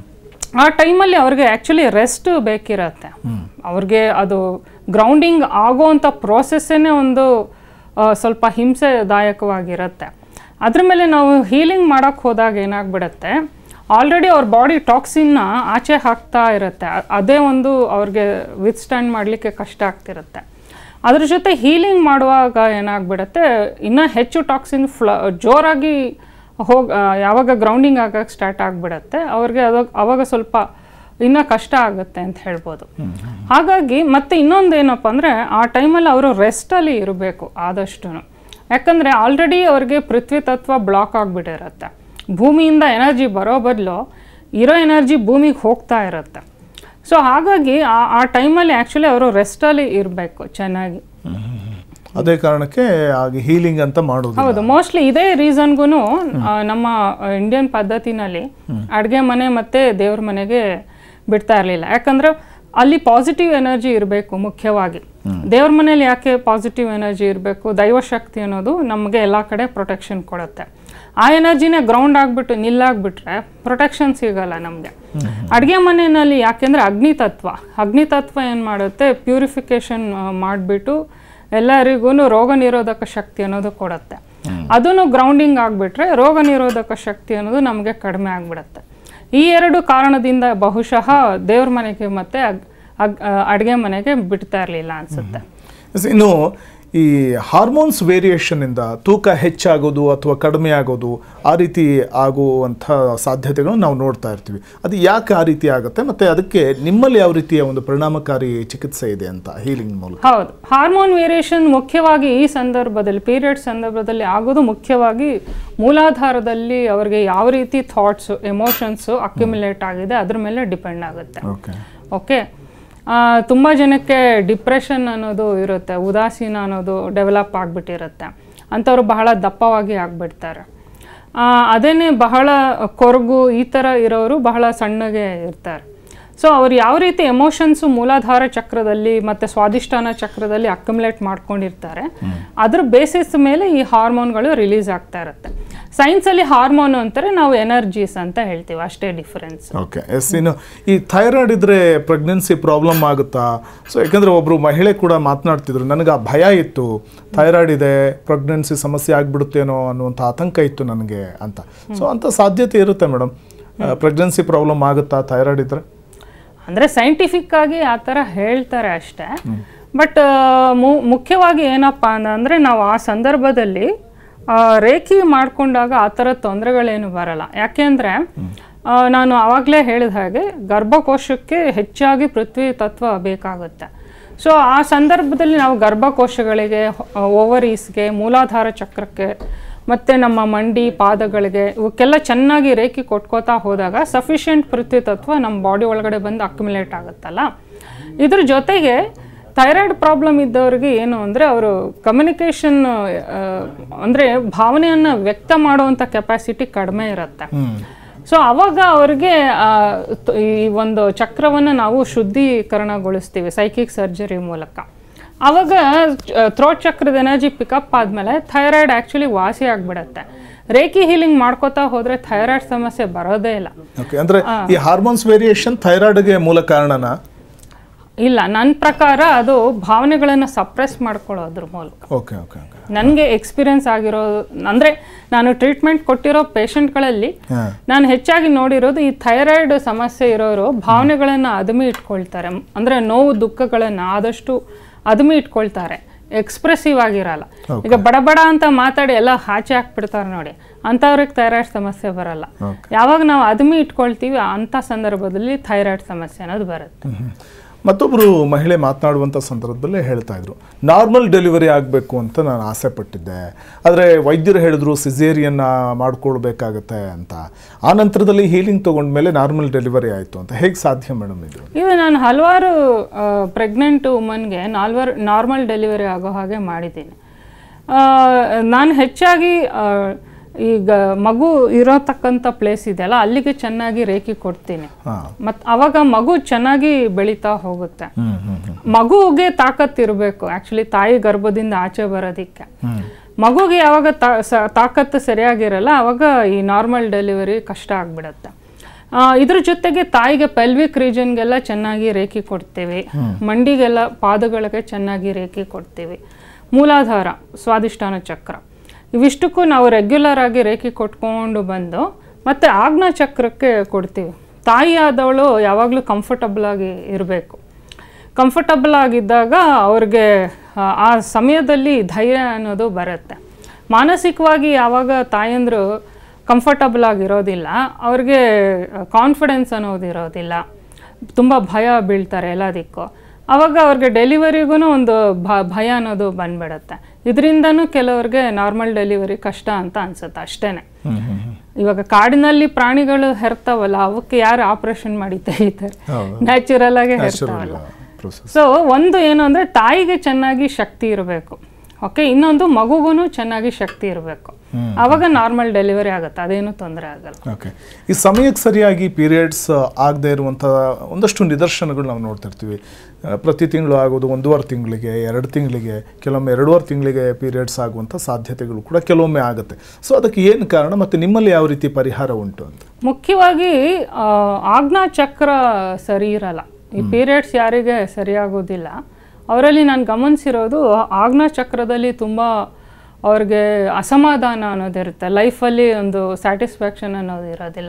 ಆ ಟೈಮಲ್ಲಿ ಅವ್ರಿಗೆ ಆ್ಯಕ್ಚುಲಿ ರೆಸ್ಟ್ ಬೇಕಿರತ್ತೆ ಅವ್ರಿಗೆ ಅದು ಗ್ರೌಂಡಿಂಗ್ ಆಗೋವಂಥ ಪ್ರೋಸೆಸ್ಸೇ ಒಂದು ಆ, ಸ್ವಲ್ಪ ಹಿಂಸೆದಾಯಕವಾಗಿರುತ್ತೆ ಅದ್ರ ಮೇಲೆ ನಾವು ಹೀಲಿಂಗ್ ಮಾಡೋಕ್ಕೆ ಹೋದಾಗ ಏನಾಗ್ಬಿಡತ್ತೆ ಆಲ್ರೆಡಿ ಅವ್ರ ಬಾಡಿ ಟಾಕ್ಸಿನ್ನ ಆಚೆ ಹಾಕ್ತಾ ಇರುತ್ತೆ ಅ- ಅದೇ ಒಂದು ಅವ್ರಿಗೆ ವಿತ್ಸ್ಟ್ಯಾಂಡ್ ಮಾಡಲಿಕ್ಕೆ ಕಷ್ಟ ಆಗ್ತಿರುತ್ತೆ ಅದ್ರ ಜೊತೆ ಹೀಲಿಂಗ್ ಮಾಡುವಾಗ ಏನಾಗ್ಬಿಡತ್ತೆ ಇನ್ನೂ ಹೆಚ್ಚು ಟಾಕ್ಸಿನ್ ಫ್ಲ ಜೋರಾಗಿ ಹೋಗಿ ಯಾವಾಗ ಗ್ರೌಂಡಿಂಗ್ ಆಗಕ್ಕೆ ಸ್ಟಾರ್ಟ್ ಆಗಿಬಿಡತ್ತೆ ಅವ್ರಿಗೆ ಅದು ಅವಾಗ ಸ್ವಲ್ಪ ಇನ್ನೂ ಕಷ್ಟ ಆಗುತ್ತೆ ಅಂತ ಹೇಳ್ಬೋದು ಹಾಗಾಗಿ ಮತ್ತೆ ಇನ್ನೊಂದು ಏನಪ್ಪ ಅಂದರೆ ಆ ಟೈಮಲ್ಲಿ ಅವರು ರೆಸ್ಟಲ್ಲಿ ಇರಬೇಕು ಆದಷ್ಟು ಯಾಕಂದರೆ ಆಲ್ರೆಡಿ ಅವ್ರಿಗೆ ಪೃಥ್ವಿ ತತ್ವ ಬ್ಲಾಕ್ ಆಗಿಬಿಟ್ಟಿರುತ್ತೆ ಭೂಮಿಯಿಂದ ಎನರ್ಜಿ ಬರೋ ಬದಲು ಇರೋ ಎನರ್ಜಿ ಭೂಮಿಗೆ ಹೋಗ್ತಾ ಇರುತ್ತೆ ಸೊ ಹಾಗಾಗಿ ಆ ಆ ಟೈಮಲ್ಲಿ ಆ್ಯಕ್ಚುಲಿ ಅವರು ರೆಸ್ಟಲ್ಲಿ ಇರಬೇಕು ಚೆನ್ನಾಗಿ ಅದೇ ಕಾರಣಕ್ಕೆ ಹಾಗೆ ಹೀಲಿಂಗ್ ಅಂತ ಮಾಡೋದು ಹೌದು ಮೋಸ್ಟ್ಲಿ ಇದೇ ರೀಸನ್ಗೂ ನಮ್ಮ ಇಂಡಿಯನ್ ಪದ್ಧತಿನಲ್ಲಿ ಅಡುಗೆ ಮನೆ ಮತ್ತು ದೇವ್ರ ಮನೆಗೆ ಬಿಡ್ತಾ ಇರಲಿಲ್ಲ ಯಾಕಂದ್ರೆ ಅಲ್ಲಿ ಪಾಸಿಟಿವ್ ಎನರ್ಜಿ ಇರಬೇಕು ಮುಖ್ಯವಾಗಿ ದೇವ್ರ ಮನೇಲಿ ಯಾಕೆ ಪಾಸಿಟಿವ್ ಎನರ್ಜಿ ಇರಬೇಕು ದೈವಶಕ್ತಿ ಅನ್ನೋದು ನಮಗೆ ಎಲ್ಲ ಕಡೆ ಪ್ರೊಟೆಕ್ಷನ್ ಕೊಡುತ್ತೆ ಆ ಎನರ್ಜಿನೇ ಗ್ರೌಂಡ್ ಆಗಿಬಿಟ್ಟು ನಿಲ್ಲಾಗ್ಬಿಟ್ರೆ ಪ್ರೊಟೆಕ್ಷನ್ ಸಿಗಲ್ಲ ನಮಗೆ ಅಡುಗೆ ಮನೆಯಲ್ಲಿ ಯಾಕೆಂದರೆ ಅಗ್ನಿತತ್ವ ಅಗ್ನಿತತ್ವ ಏನು ಮಾಡುತ್ತೆ ಪ್ಯೂರಿಫಿಕೇಶನ್ ಮಾಡಿಬಿಟ್ಟು ಎಲ್ಲರಿಗೂ ರೋಗ ನಿರೋಧಕ ಶಕ್ತಿ ಅನ್ನೋದು ಕೊಡುತ್ತೆ ಅದನ್ನು ಗ್ರೌಂಡಿಂಗ್ ಆಗಿಬಿಟ್ರೆ ರೋಗ ನಿರೋಧಕ ಶಕ್ತಿ ಅನ್ನೋದು ನಮಗೆ ಕಡಿಮೆ ಆಗಿಬಿಡುತ್ತೆ ಈ ಎರಡು ಕಾರಣದಿಂದ ಬಹುಶಃ ದೇವ್ರ ಮನೆಗೆ ಮತ್ತು ಅಗ್ ಅಗ್ ಅಡುಗೆ ಮನೆಗೆ ಬಿಡ್ತಾ ಇರಲಿಲ್ಲ ಅನಿಸುತ್ತೆ ಎಸ್, ಇನ್ನು ಈ ಹಾರ್ಮೋನ್ಸ್ ವೇರಿಯೇಷನ್ನಿಂದ ತೂಕ ಹೆಚ್ಚಾಗೋದು ಅಥವಾ ಕಡಿಮೆ ಆಗೋದು ಆ ರೀತಿ ಆಗುವಂಥ ಸಾಧ್ಯತೆಗಳನ್ನು ನಾವು ನೋಡ್ತಾ ಇರ್ತೀವಿ ಅದು ಯಾಕೆ ಆ ರೀತಿ ಆಗುತ್ತೆ ಮತ್ತು ಅದಕ್ಕೆ ನಿಮ್ಮಲ್ಲಿ ಯಾವ ರೀತಿಯ ಒಂದು ಪರಿಣಾಮಕಾರಿ ಚಿಕಿತ್ಸೆ ಇದೆ ಅಂತ ಹೀಲಿಂಗ್ ಮೂಲಕ ಹೌದು ಹಾರ್ಮೋನ್ ವೇರಿಯೇಷನ್ ಮುಖ್ಯವಾಗಿ ಈ ಸಂದರ್ಭದಲ್ಲಿ ಪೀರಿಯಡ್ ಸಂದರ್ಭದಲ್ಲಿ ಆಗೋದು ಮುಖ್ಯವಾಗಿ ಮೂಲಾಧಾರದಲ್ಲಿ ಅವರಿಗೆ ಯಾವ ರೀತಿ ಥಾಟ್ಸು ಎಮೋಷನ್ಸು ಅಕ್ಯುಮುಲೇಟ್ ಆಗಿದೆ ಅದ್ರ ಮೇಲೆ ಡಿಪೆಂಡ್ ಆಗುತ್ತೆ ಓಕೆ ಓಕೆ ತುಂಬ ಜನಕ್ಕೆ ಡಿಪ್ರೆಷನ್ ಅನ್ನೋದು ಇರುತ್ತೆ ಉದಾಸೀನ ಅನ್ನೋದು ಡೆವಲಪ್ ಆಗಿಬಿಟ್ಟಿರುತ್ತೆ ಅಂಥವ್ರು ಬಹಳ ದಪ್ಪವಾಗಿ ಆಗಿಬಿಡ್ತಾರೆ ಅದೇನೇ ಬಹಳ ಕೊರಗು ಈ ಥರ ಇರೋರು ಬಹಳ ಸಣ್ಣಗೆ ಇರ್ತಾರೆ ಸೊ ಅವ್ರು ಯಾವ ರೀತಿ ಎಮೋಷನ್ಸು ಮೂಲಾಧಾರ ಚಕ್ರದಲ್ಲಿ ಮತ್ತು ಸ್ವಾದಿಷ್ಠಾನ ಚಕ್ರದಲ್ಲಿ ಅಕ್ಯುಮುಲೇಟ್ ಮಾಡ್ಕೊಂಡಿರ್ತಾರೆ ಅದ್ರ ಬೇಸಿಸ್ ಮೇಲೆ ಈ ಹಾರ್ಮೋನ್ಗಳು ರಿಲೀಸ್ ಆಗ್ತಾ ಇರುತ್ತೆ ಸೈನ್ಸಲ್ಲಿ ಹಾರ್ಮೋನ್ ಅಂತಾರೆ ನಾವು ಎನರ್ಜೀಸ್ ಅಂತ ಹೇಳ್ತೀವಿ ಅಷ್ಟೇ ಡಿಫರೆನ್ಸ್ ಓಕೆ ಎಸ್ ಇನ್ನು ಈ ಥೈರಾಯ್ಡ್ ಇದ್ರೆ ಪ್ರೆಗ್ನೆನ್ಸಿ ಪ್ರಾಬ್ಲಮ್ ಆಗುತ್ತಾ ಸೊ ಯಾಕಂದ್ರೆ ಒಬ್ರು ಮಹಿಳೆ ಕೂಡ ಮಾತನಾಡ್ತಿದ್ರು ನನಗೆ ಆ ಭಯ ಇತ್ತು ಥೈರಾಯ್ಡ್ ಇದೆ ಪ್ರೆಗ್ನೆನ್ಸಿ ಸಮಸ್ಯೆ ಆಗ್ಬಿಡುತ್ತೇನೋ ಅನ್ನುವಂಥ ಆತಂಕ ಇತ್ತು ನನಗೆ ಅಂತ ಸೊ ಅಂತ ಸಾಧ್ಯತೆ ಇರುತ್ತೆ ಮೇಡಮ್ ಪ್ರೆಗ್ನೆನ್ಸಿ ಪ್ರಾಬ್ಲಮ್ ಆಗುತ್ತಾ ಥೈರಾಯ್ಡ್ ಇದ್ರೆ ಅಂದರೆ ಸೈಂಟಿಫಿಕ್ ಆಗಿ ಆ ಥರ ಹೇಳ್ತಾರೆ ಅಷ್ಟೇ ಬಟ್ ಮುಖ್ಯವಾಗಿ ಏನಪ್ಪ ಅಂದರೆ ನಾವು ಆ ಸಂದರ್ಭದಲ್ಲಿ ಆ, ರೇಖಿ ಮಾಡಿಕೊಂಡಾಗ ಆ ಥರ ತೊಂದರೆಗಳೇನು ಬರಲ್ಲ ಯಾಕೆಂದರೆ ನಾನು ಆವಾಗಲೇ ಹೇಳಿದ ಹಾಗೆ ಗರ್ಭಕೋಶಕ್ಕೆ ಹೆಚ್ಚಾಗಿ ಪೃಥ್ವಿ ತತ್ವ ಬೇಕಾಗುತ್ತೆ ಸೊ ಆ ಸಂದರ್ಭದಲ್ಲಿ ನಾವು ಗರ್ಭಕೋಶಗಳಿಗೆ ಓವರೀಸ್ಗೆ ಮೂಲಾಧಾರ ಚಕ್ರಕ್ಕೆ ಮತ್ತು ನಮ್ಮ ಮಂಡಿ ಪಾದಗಳಿಗೆ ಇವಕ್ಕೆಲ್ಲ ಚೆನ್ನಾಗಿ ರೇಖಿ ಕೊಟ್ಕೋತಾ ಹೋದಾಗ ಸಫಿಷಿಯೆಂಟ್ ಪೃಥ್ವಿ ತತ್ವ ನಮ್ಮ ಬಾಡಿ ಒಳಗಡೆ ಬಂದು ಅಕ್ಯುಮುಲೇಟ್ ಆಗುತ್ತಲ್ಲ ಇದ್ರ ಜೊತೆಗೆ ಥೈರಾಯ್ಡ್ ಪ್ರಾಬ್ಲಮ್ ಇದ್ದವ್ರಿಗೆ ಏನು ಅಂದರೆ ಅವರು ಕಮ್ಯುನಿಕೇಷನ್ ಅಂದರೆ ಭಾವನೆಯನ್ನು ವ್ಯಕ್ತ ಮಾಡುವಂಥ ಕೆಪಾಸಿಟಿ ಕಡಿಮೆ ಇರುತ್ತೆ ಸೊ ಅವಾಗ ಅವ್ರಿಗೆ ಆ, ತ- ಈ ಒಂದು ಚಕ್ರವನ್ನು ನಾವು ಶುದ್ಧೀಕರಣಗೊಳಿಸ್ತೀವಿ ಸೈಕಿಕ್ ಸರ್ಜರಿ ಮೂಲಕ ಅವಾಗ ಥ್ರೋಟ್ ಚಕ್ರದ ಎನರ್ಜಿ ಪಿಕಪ್ ಆದಮೇಲೆ ಥೈರಾಯ್ಡ್ ಆ್ಯಕ್ಚುಲಿ ವಾಸಿ ಆಗಿಬಿಡತ್ತೆ ರೇಖಿ ಹೀಲಿಂಗ್ ಮಾಡ್ಕೋತಾ ಹೋದರೆ ಥೈರಾಯ್ಡ್ ಸಮಸ್ಯೆ ಬರೋದೇ ಇಲ್ಲ ಓಕೆ ಅಂದ್ರೆ ಈ ಹಾರ್ಮೋನ್ಸ್ ವೇರಿಯೇಷನ್ ಥೈರಾಯ್ಡ್ಗೆ ಮೂಲ ಕಾರಣನಾ ಇಲ್ಲ ನನ್ನ ಪ್ರಕಾರ ಅದು ಭಾವನೆಗಳನ್ನು ಸಪ್ರೆಸ್ ಮಾಡ್ಕೊಳ್ಳೋದ್ರ ಮೂಲಕ ಓಕೆ ಓಕೆ ಓಕೆ ನನಗೆ ಎಕ್ಸ್ಪೀರಿಯನ್ಸ್ ಆಗಿರೋ ಅಂದರೆ ನಾನು ಟ್ರೀಟ್ಮೆಂಟ್ ಕೊಟ್ಟಿರೋ ಪೇಷಂಟ್ಗಳಲ್ಲಿ ಹಾಂ ನಾನು ಹೆಚ್ಚಾಗಿ ನೋಡಿರೋದು ಈ ಥೈರಾಯ್ಡ್ ಸಮಸ್ಯೆ ಇರೋರು ಭಾವನೆಗಳನ್ನು ಅದುಮಿ ಇಟ್ಕೊಳ್ತಾರೆ ಅಂದರೆ ನೋವು ದುಃಖಗಳನ್ನು ಆದಷ್ಟು ಅದುಮಿ ಇಟ್ಕೊಳ್ತಾರೆ ಎಕ್ಸ್ಪ್ರೆಸಿವ್ ಆಗಿರಲ್ಲ ಈಗ ಬಡ ಬಡ ಅಂತ ಮಾತಾಡಿ ಎಲ್ಲ ಆಚೆ ಹಾಕ್ಬಿಡ್ತಾರೆ ನೋಡಿ ಅಂಥವ್ರಿಗೆ ಥೈರಾಯ್ಡ್ ಸಮಸ್ಯೆ ಬರಲ್ಲ ಯಾವಾಗ ನಾವು ಅದುಮಿ ಇಟ್ಕೊಳ್ತೀವಿ ಅಂಥ ಸಂದರ್ಭದಲ್ಲಿ ಥೈರಾಯ್ಡ್ ಸಮಸ್ಯೆ ಅನ್ನೋದು ಬರುತ್ತೆ ಮತ್ತೊಬ್ಬರು ಮಹಿಳೆ ಮಾತನಾಡುವಂಥ ಸಂದರ್ಭದಲ್ಲೇ ಹೇಳ್ತಾ ಇದ್ರು ನಾರ್ಮಲ್ ಡೆಲಿವರಿ ಆಗಬೇಕು ಅಂತ ನಾನು ಆಸೆ ಪಟ್ಟಿದ್ದೆ ಆದರೆ ವೈದ್ಯರು ಹೇಳಿದ್ರು ಸಿಸೇರಿಯನ್ನ ಮಾಡ್ಕೊಳ್ಬೇಕಾಗತ್ತೆ ಅಂತ ಆ ನಂತರದಲ್ಲಿ ಹೀಲಿಂಗ್ ತೊಗೊಂಡ್ಮೇಲೆ ನಾರ್ಮಲ್ ಡೆಲಿವರಿ ಆಯಿತು ಅಂತ ಹೇಗೆ ಸಾಧ್ಯ ಮೇಡಮ್ ಇದು ಇದು ನಾನು ಹಲವಾರು ಪ್ರೆಗ್ನೆಂಟ್ ವುಮನ್ಗೆ ನಾಲ್ವರ್ ನಾರ್ಮಲ್ ಡೆಲಿವರಿ ಆಗೋ ಹಾಗೆ ಮಾಡಿದ್ದೀನಿ ನಾನು ಹೆಚ್ಚಾಗಿ ಆ, ಈಗ ಮಗು ಇರೋತಕ್ಕಂಥ ಪ್ಲೇಸ್ ಇದೆಯಲ್ಲ ಅಲ್ಲಿಗೆ ಚೆನ್ನಾಗಿ ರೇಖಿ ಕೊಡ್ತೀನಿ ಹಾಂ ಮತ್ತು ಅವಾಗ ಮಗು ಚೆನ್ನಾಗಿ ಬೆಳೀತಾ ಹೋಗುತ್ತೆ ಹ್ಞೂ ಹ್ಞೂ ಹ್ಞೂ ಮಗುಗೆ ತಾಕತ್ ಇರಬೇಕು ಆ್ಯಕ್ಚುಲಿ ತಾಯಿ ಗರ್ಭದಿಂದ ಆಚೆ ಬರೋದಕ್ಕೆ ಹ್ಞೂ ಮಗುಗೆ ಯಾವಾಗ ತಾ- ಸ- ತಾಕತ್ತು ಸರಿಯಾಗಿರಲ್ಲ ಅವಾಗ ಈ ನಾರ್ಮಲ್ ಡೆಲಿವರಿ ಕಷ್ಟ ಆಗ್ಬಿಡತ್ತೆ ಆ, ಇದ್ರ ಜೊತೆಗೆ ತಾಯಿಗೆ ಪೆಲ್ವಿಕ್ ರೀಜನ್ಗೆಲ್ಲ ಚೆನ್ನಾಗಿ ರೇಖಿ ಕೊಡ್ತೀವಿ ಮಂಡಿಗೆಲ್ಲ ಪಾದಗಳಿಗೆ ಚೆನ್ನಾಗಿ ರೇಖಿ ಕೊಡ್ತೀವಿ ಮೂಲಾಧಾರ ಸ್ವಾದಿಷ್ಠಾನ ಚಕ್ರ ಇವಿಷ್ಟಕ್ಕೂ ನಾವು ರೆಗ್ಯುಲರ್ ಆಗಿ ರೇಖಿ ಕೊಟ್ಕೊಂಡು ಬಂದು ಮತ್ತೆ ಆಜ್ಞಾ ಚಕ್ರಕ್ಕೆ ಕೊಡ್ತೀವಿ ತಾಯಿ ಆದವಳು ಯಾವಾಗಲೂ ಕಂಫರ್ಟಬಲ್ ಆಗಿ ಇರಬೇಕು ಕಂಫರ್ಟಬಲ್ ಆಗಿದ್ದಾಗ ಅವ್ರಿಗೆ ಆ, ಆ ಸಮಯದಲ್ಲಿ ಧೈರ್ಯ ಅನ್ನೋದು ಬರುತ್ತೆ ಮಾನಸಿಕವಾಗಿ ಯಾವಾಗ ತಾಯಂದರು ಕಂಫರ್ಟಬಲ್ ಆಗಿರೋದಿಲ್ಲ ಅವ್ರಿಗೆ ಕಾನ್ಫಿಡೆನ್ಸ್ ಅನ್ನೋದು ಇರೋದಿಲ್ಲ ತುಂಬ ಭಯ ಬೀಳ್ತಾರೆ ಎಲ್ಲದಕ್ಕೂ ಆವಾಗ ಅವ್ರಿಗೆ ಡೆಲಿವರಿಗೂ ಒಂದು ಭ ಭಯ ಅನ್ನೋದು ಬಂದ್ಬಿಡುತ್ತೆ ಇದರಿಂದನೂ ಕೆಲವ್ರಿಗೆ ನಾರ್ಮಲ್ ಡೆಲಿವರಿ ಕಷ್ಟ ಅಂತ ಅನ್ಸುತ್ತೆ ಅಷ್ಟೇ ಇವಾಗ ಕಾಡಿನಲ್ಲಿ ಪ್ರಾಣಿಗಳು ಹೆರ್ತಾವಲ್ಲ ಅವಕ್ಕೆ ಯಾರು ಆಪರೇಷನ್ ಮಾಡಿ ತೆಗಿತಾರೆ ನ್ಯಾಚುರಲ್ ಆಗಿ ಹೆರ್ತಾವಲ್ಲ ಪ್ರೊಸೆಸ್ ಸೊ ಒಂದು ಏನು ಅಂದರೆ ತಾಯಿಗೆ ಚೆನ್ನಾಗಿ ಶಕ್ತಿ ಇರಬೇಕು ಓಕೆ ಇನ್ನೊಂದು ಮಗುಗೂ ಚೆನ್ನಾಗಿ ಶಕ್ತಿ ಇರಬೇಕು ಆವಾಗ ನಾರ್ಮಲ್ ಡೆಲಿವರಿ ಆಗುತ್ತೆ ಅದೇನು ತೊಂದರೆ ಆಗಲ್ಲ ಓಕೆ ಈ ಸಮಯಕ್ಕೆ ಸರಿಯಾಗಿ ಪೀರಿಯಡ್ಸ್ ಆಗದೆ ಇರುವಂಥ ಒಂದಷ್ಟು ನಿದರ್ಶನಗಳು ನಾವು ನೋಡ್ತಿರ್ತೀವಿ ಆ, ಪ್ರತಿ ತಿಂಗಳು ಆಗೋದು ಒಂದೂವರೆ ತಿಂಗಳಿಗೆ ಎರಡು ತಿಂಗಳಿಗೆ ಕೆಲವೊಮ್ಮೆ ಎರಡೂವರೆ ತಿಂಗಳಿಗೆ ಪೀರಿಯಡ್ಸ್ ಆಗುವಂಥ ಸಾಧ್ಯತೆಗಳು ಕೂಡ ಕೆಲವೊಮ್ಮೆ ಆಗುತ್ತೆ ಸೊ ಅದಕ್ಕೆ ಏನು ಕಾರಣ ಮತ್ತು ನಿಮ್ಮಲ್ಲಿ ಯಾವ ರೀತಿ ಪರಿಹಾರ ಉಂಟು ಅಂತ ಮುಖ್ಯವಾಗಿ ಆ, ಆಜ್ಞಾ ಚಕ್ರ ಸರಿ ಇರಲ್ಲ ಈ ಪೀರಿಯಡ್ಸ್ ಯಾರಿಗೆ ಸರಿಯಾಗೋದಿಲ್ಲ ಅವರಲ್ಲಿ ನಾನು ಗಮನಿಸಿರೋದು ಆಜ್ಞಾ ಚಕ್ರದಲ್ಲಿ ತುಂಬ ಅವ್ರಿಗೆ ಅಸಮಾಧಾನ ಅನ್ನೋದಿರುತ್ತೆ ಲೈಫಲ್ಲಿ ಒಂದು ಸ್ಯಾಟಿಸ್ಫ್ಯಾಕ್ಷನ್ ಅನ್ನೋದು ಇರೋದಿಲ್ಲ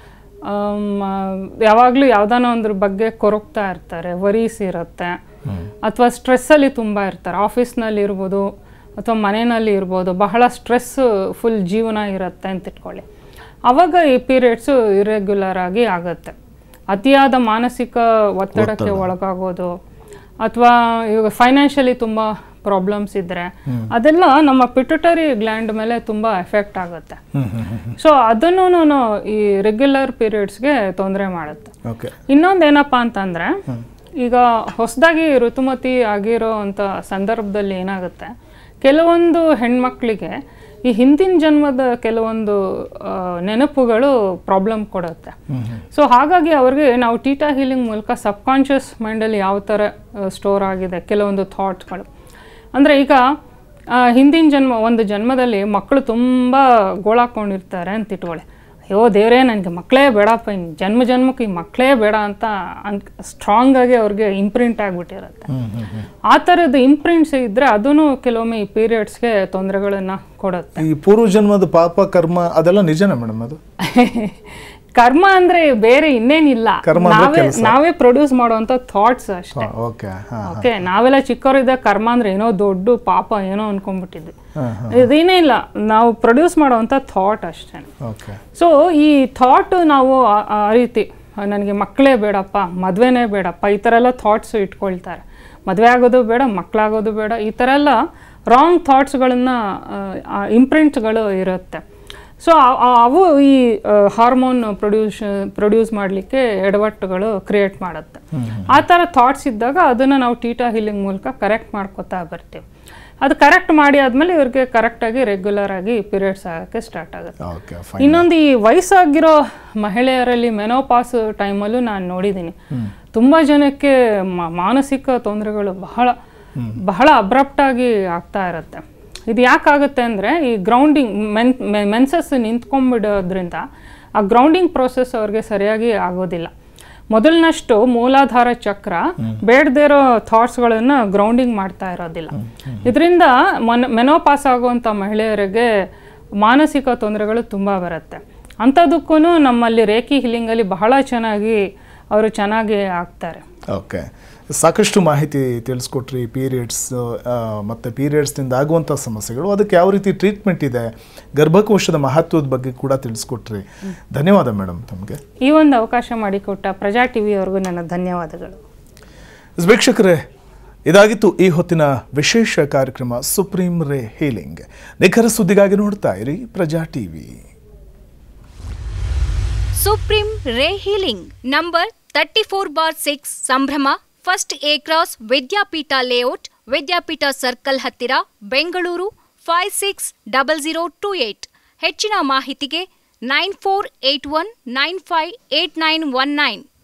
ಯಾವಾಗಲೂ ಯಾವುದಾನ ಒಂದ್ರ ಬಗ್ಗೆ ಕೊರಗ್ತಾ ಇರ್ತಾರೆ ವರೀಸ್ ಇರುತ್ತೆ ಅಥವಾ ಸ್ಟ್ರೆಸ್ಸಲ್ಲಿ ತುಂಬ ಇರ್ತಾರೆ ಆಫೀಸ್ನಲ್ಲಿ ಇರ್ಬೋದು ಅಥವಾ ಮನೆಯಲ್ಲಿ ಇರ್ಬೋದು ಬಹಳ ಸ್ಟ್ರೆಸ್ ಫುಲ್ ಜೀವನ ಇರುತ್ತೆ ಅಂತ ಇಟ್ಕೊಳ್ಳಿ ಆವಾಗ ಈ ಪೀರಿಯಡ್ಸು ಇರೆಗ್ಯುಲರ್ ಆಗಿ ಆಗುತ್ತೆ ಅತಿಯಾದ ಮಾನಸಿಕ ಒತ್ತಡಕ್ಕೆ ಒಳಗಾಗೋದು ಅಥವಾ ಇವಾಗ ಫೈನಾನ್ಷಿಯಲಿ ತುಂಬ ಪ್ರಾಬ್ಲಮ್ಸ್ ಇದ್ದರೆ ಅದೆಲ್ಲ ನಮ್ಮ ಪಿಟ್ಯುಟರಿ ಗ್ಲ್ಯಾಂಡ್ ಮೇಲೆ ತುಂಬ ಎಫೆಕ್ಟ್ ಆಗುತ್ತೆ ಸೊ ಅದನ್ನು ಈ ರೆಗ್ಯುಲರ್ ಪೀರಿಯಡ್ಸ್ಗೆ ತೊಂದರೆ ಮಾಡುತ್ತೆ ಓಕೆ ಇನ್ನೊಂದು ಏನಪ್ಪ ಅಂತಂದರೆ ಈಗ ಹೊಸದಾಗಿ ಋತುಮತಿ ಆಗಿರೋ ಅಂಥ ಸಂದರ್ಭದಲ್ಲಿ ಏನಾಗುತ್ತೆ ಕೆಲವೊಂದು ಹೆಣ್ಮಕ್ಳಿಗೆ ಈ ಹಿಂದಿನ ಜನ್ಮದ ಕೆಲವೊಂದು ಆ, ನೆನಪುಗಳು ಪ್ರಾಬ್ಲಮ್ ಕೊಡುತ್ತೆ ಸೊ ಹಾಗಾಗಿ ಅವ್ರಿಗೆ ನಾವು ಟೀಟಾ ಹೀಲಿಂಗ್ ಮೂಲಕ ಸಬ್ಕಾನ್ಷಿಯಸ್ ಮೈಂಡಲ್ಲಿ ಯಾವ ಥರ ಸ್ಟೋರ್ ಆಗಿದೆ ಕೆಲವೊಂದು ಥಾಟ್ಸ್ಗಳು ಅಂದರೆ ಈಗ ಆ, ಹಿಂದಿನ ಜನ್ಮ ಒಂದು ಜನ್ಮದಲ್ಲಿ ಮಕ್ಕಳು ತುಂಬ ಗೋಳಾಕೊಂಡಿರ್ತಾರೆ ಅಂತ ಇಟ್ಕೊಳ್ಳಿ ಅಯ್ಯೋ ದೇವರೇ ನನಗೆ ಮಕ್ಕಳೇ ಬೇಡಪ್ಪ ಇನ್ನು ಜನ್ಮ ಜನ್ಮಕ್ಕೆ ಈ ಮಕ್ಕಳೇ ಬೇಡ ಅಂತ ಅನ್ ಸ್ಟ್ರಾಂಗ್ ಆಗಿ ಅವ್ರಿಗೆ ಇಂಪ್ರಿಂಟ್ ಆಗಿಬಿಟ್ಟಿರುತ್ತೆ ಆ ಥರದ ಇಂಪ್ರಿಂಟ್ಸ್ ಇದ್ದರೆ ಅದೂ ಕೆಲವೊಮ್ಮೆ ಈ ಪೀರಿಯಡ್ಸ್ಗೆ ತೊಂದರೆಗಳನ್ನು ಕೊಡುತ್ತೆ ಈ ಪೂರ್ವ ಜನ್ಮದ ಪಾಪ ಕರ್ಮ ಅದೆಲ್ಲ ನಿಜನಾ ಮೇಡಮ್ ಅದು ಕರ್ಮ ಅಂದ್ರೆ ಬೇರೆ ಇನ್ನೇನಿಲ್ಲ ಕರ್ಮ ಅಂದ್ರೆ ನಾವೇ ಕೆಲ್ಸ. ನಾವೇ ಪ್ರೊಡ್ಯೂಸ್ ಮಾಡುವಂಥ ಥಾಟ್ಸ್ ಅಷ್ಟೇ ಓಕೆ ಹಾಂ ಓಕೆ ನಾವೆಲ್ಲ ಚಿಕ್ಕವರಿದ್ದಾಗ ಕರ್ಮ ಅಂದ್ರೆ ಏನೋ ದೊಡ್ಡ ಪಾಪ ಏನೋ ಅನ್ಕೊಂಡ್ಬಿಟ್ಟಿದ್ವಿ ಇದೇನೇ ಇಲ್ಲ ನಾವು ಪ್ರೊಡ್ಯೂಸ್ ಮಾಡುವಂಥ ಥಾಟ್ ಅಷ್ಟೇ ಓಕೆ ಸೊ ಈ ಥಾಟ್ ನಾವು ಆ- ಆ ರೀತಿ ನನಗೆ ಮಕ್ಕಳೇ ಬೇಡಪ್ಪ ಮದುವೆನೇ ಬೇಡಪ್ಪ ಈ ಥರ ಎಲ್ಲ ಥಾಟ್ಸ್ ಇಟ್ಕೊಳ್ತಾರೆ ಮದುವೆ ಆಗೋದು ಬೇಡ ಮಕ್ಕಳಾಗೋದು ಬೇಡ ಈ ಥರ ಎಲ್ಲ ರಾಂಗ್ ಥಾಟ್ಸ್ಗಳನ್ನು ಇಂಪ್ರಿಂಟ್ಸ್ಗಳು ಇರುತ್ತೆ ಸೊ ಅವು ಈ ಹಾರ್ಮೋನ್ ಪ್ರೊಡ್ಯೂಸ್ ಪ್ರೊಡ್ಯೂಸ್ ಮಾಡಲಿಕ್ಕೆ ಎಡವಟ್ಟುಗಳು ಕ್ರಿಯೇಟ್ ಮಾಡುತ್ತೆ ಆ ಥರ ಥಾಟ್ಸ್ ಇದ್ದಾಗ ಅದನ್ನು ನಾವು ಟೀಟಾ ಹೀಲಿಂಗ್ ಮೂಲಕ ಕರೆಕ್ಟ್ ಮಾಡ್ಕೋತಾ ಬರ್ತೀವಿ ಅದು ಕರೆಕ್ಟ್ ಮಾಡಿ ಆದಮೇಲೆ ಇವ್ರಿಗೆ ಕರೆಕ್ಟಾಗಿ ರೆಗ್ಯುಲರ್ ಆಗಿ ಪೀರಿಯಡ್ಸ್ ಆಗೋಕ್ಕೆ ಸ್ಟಾರ್ಟ್ ಆಗುತ್ತೆ ಓಕೆ ಫೈನ್ ಇನ್ನೊಂದು ಈ ವಯಸ್ಸಾಗಿರೋ ಮಹಿಳೆಯರಲ್ಲಿ ಮೆನೋಪಾಸ್ ಟೈಮಲ್ಲೂ ನಾನು ನೋಡಿದ್ದೀನಿ ತುಂಬ ಜನಕ್ಕೆ ಮ- ಮಾನಸಿಕ ತೊಂದರೆಗಳು ಬಹಳ ಬಹಳ ಅಬ್ರಪ್ಟ್ ಆಗಿ ಆಗ್ತಾ ಇರುತ್ತೆ ಇದು ಯಾಕಾಗುತ್ತೆ ಅಂದರೆ ಈ ಗ್ರೌಂಡಿಂಗ್ ಮೆನ್ ಮೆನ್ಸಸ್ ನಿಂತ್ಕೊಂಡ್ಬಿಡೋದ್ರಿಂದ ಆ ಗ್ರೌಂಡಿಂಗ್ ಪ್ರೋಸೆಸ್ ಅವ್ರಿಗೆ ಸರಿಯಾಗಿ ಆಗೋದಿಲ್ಲ ಮೊದಲಿನಷ್ಟು ಮೂಲಾಧಾರ ಚಕ್ರ ಬೇಡದೇ ಇರೋ ಥಾಟ್ಸ್ಗಳನ್ನು ಗ್ರೌಂಡಿಂಗ್ ಮಾಡ್ತಾ ಇರೋದಿಲ್ಲ ಇದರಿಂದ ಮನ್ ಮೆನೋಪಾಸ್ ಆಗುವಂಥ ಮಹಿಳೆಯರಿಗೆ ಮಾನಸಿಕ ತೊಂದರೆಗಳು ತುಂಬ ಬರುತ್ತೆ ಅಂಥದಕ್ಕೂ ನಮ್ಮಲ್ಲಿ ರೇಖಿ ಹಿಲ್ಲಿಂಗಲ್ಲಿ ಬಹಳ ಚೆನ್ನಾಗಿ ಅವರು ಚೆನ್ನಾಗಿ ಆಗ್ತಾರೆ ಓಕೆ ಸಾಕಷ್ಟು ಮಾಹಿತಿ ತಿಳಿಸ್ಕೊಟ್ರಿ ಪೀರಿಯಡ್ಸ್ ಮತ್ತು ಪೀರಿಯಡ್ಸ್ನಿಂದ ಆಗುವಂಥ ಸಮಸ್ಯೆಗಳು ಅದಕ್ಕೆ ಯಾವ ರೀತಿ ಟ್ರೀಟ್ಮೆಂಟ್ ಇದೆ ಗರ್ಭಕೋಶದ ಮಹತ್ವದ ಬಗ್ಗೆ ಕೂಡ ತಿಳಿಸ್ಕೊಟ್ರಿ ಧನ್ಯವಾದ ಮೇಡಮ್ ತಮಗೆ ಈ ಒಂದು ಅವಕಾಶ ಮಾಡಿಕೊಟ್ಟ ಪ್ರಜಾ ಟಿವಿಯವ್ರಿಗೂ ನನ್ನ ಧನ್ಯವಾದಗಳು ವೀಕ್ಷಕರೇ ಇದಾಗಿತ್ತು ಈ ಹೊತ್ತಿನ ವಿಶೇಷ ಕಾರ್ಯಕ್ರಮ ಸುಪ್ರೀಂ ರೇ ಹೀಲಿಂಗ್ ನಿಖರ ಸುದ್ದಿಗಾಗಿ ನೋಡ್ತಾ ಇರಿ Praja TV supreme ray healing number thirty four bar six Sambhrama first A cross Vidyapeetha layout Vidyapeetha circle ಹತ್ತಿರ Bengaluru five six double zero two eight ಹೆಚ್ಚಿನ ಮಾಹಿತಿಗೆ nine four eight one nine five eight nine one nine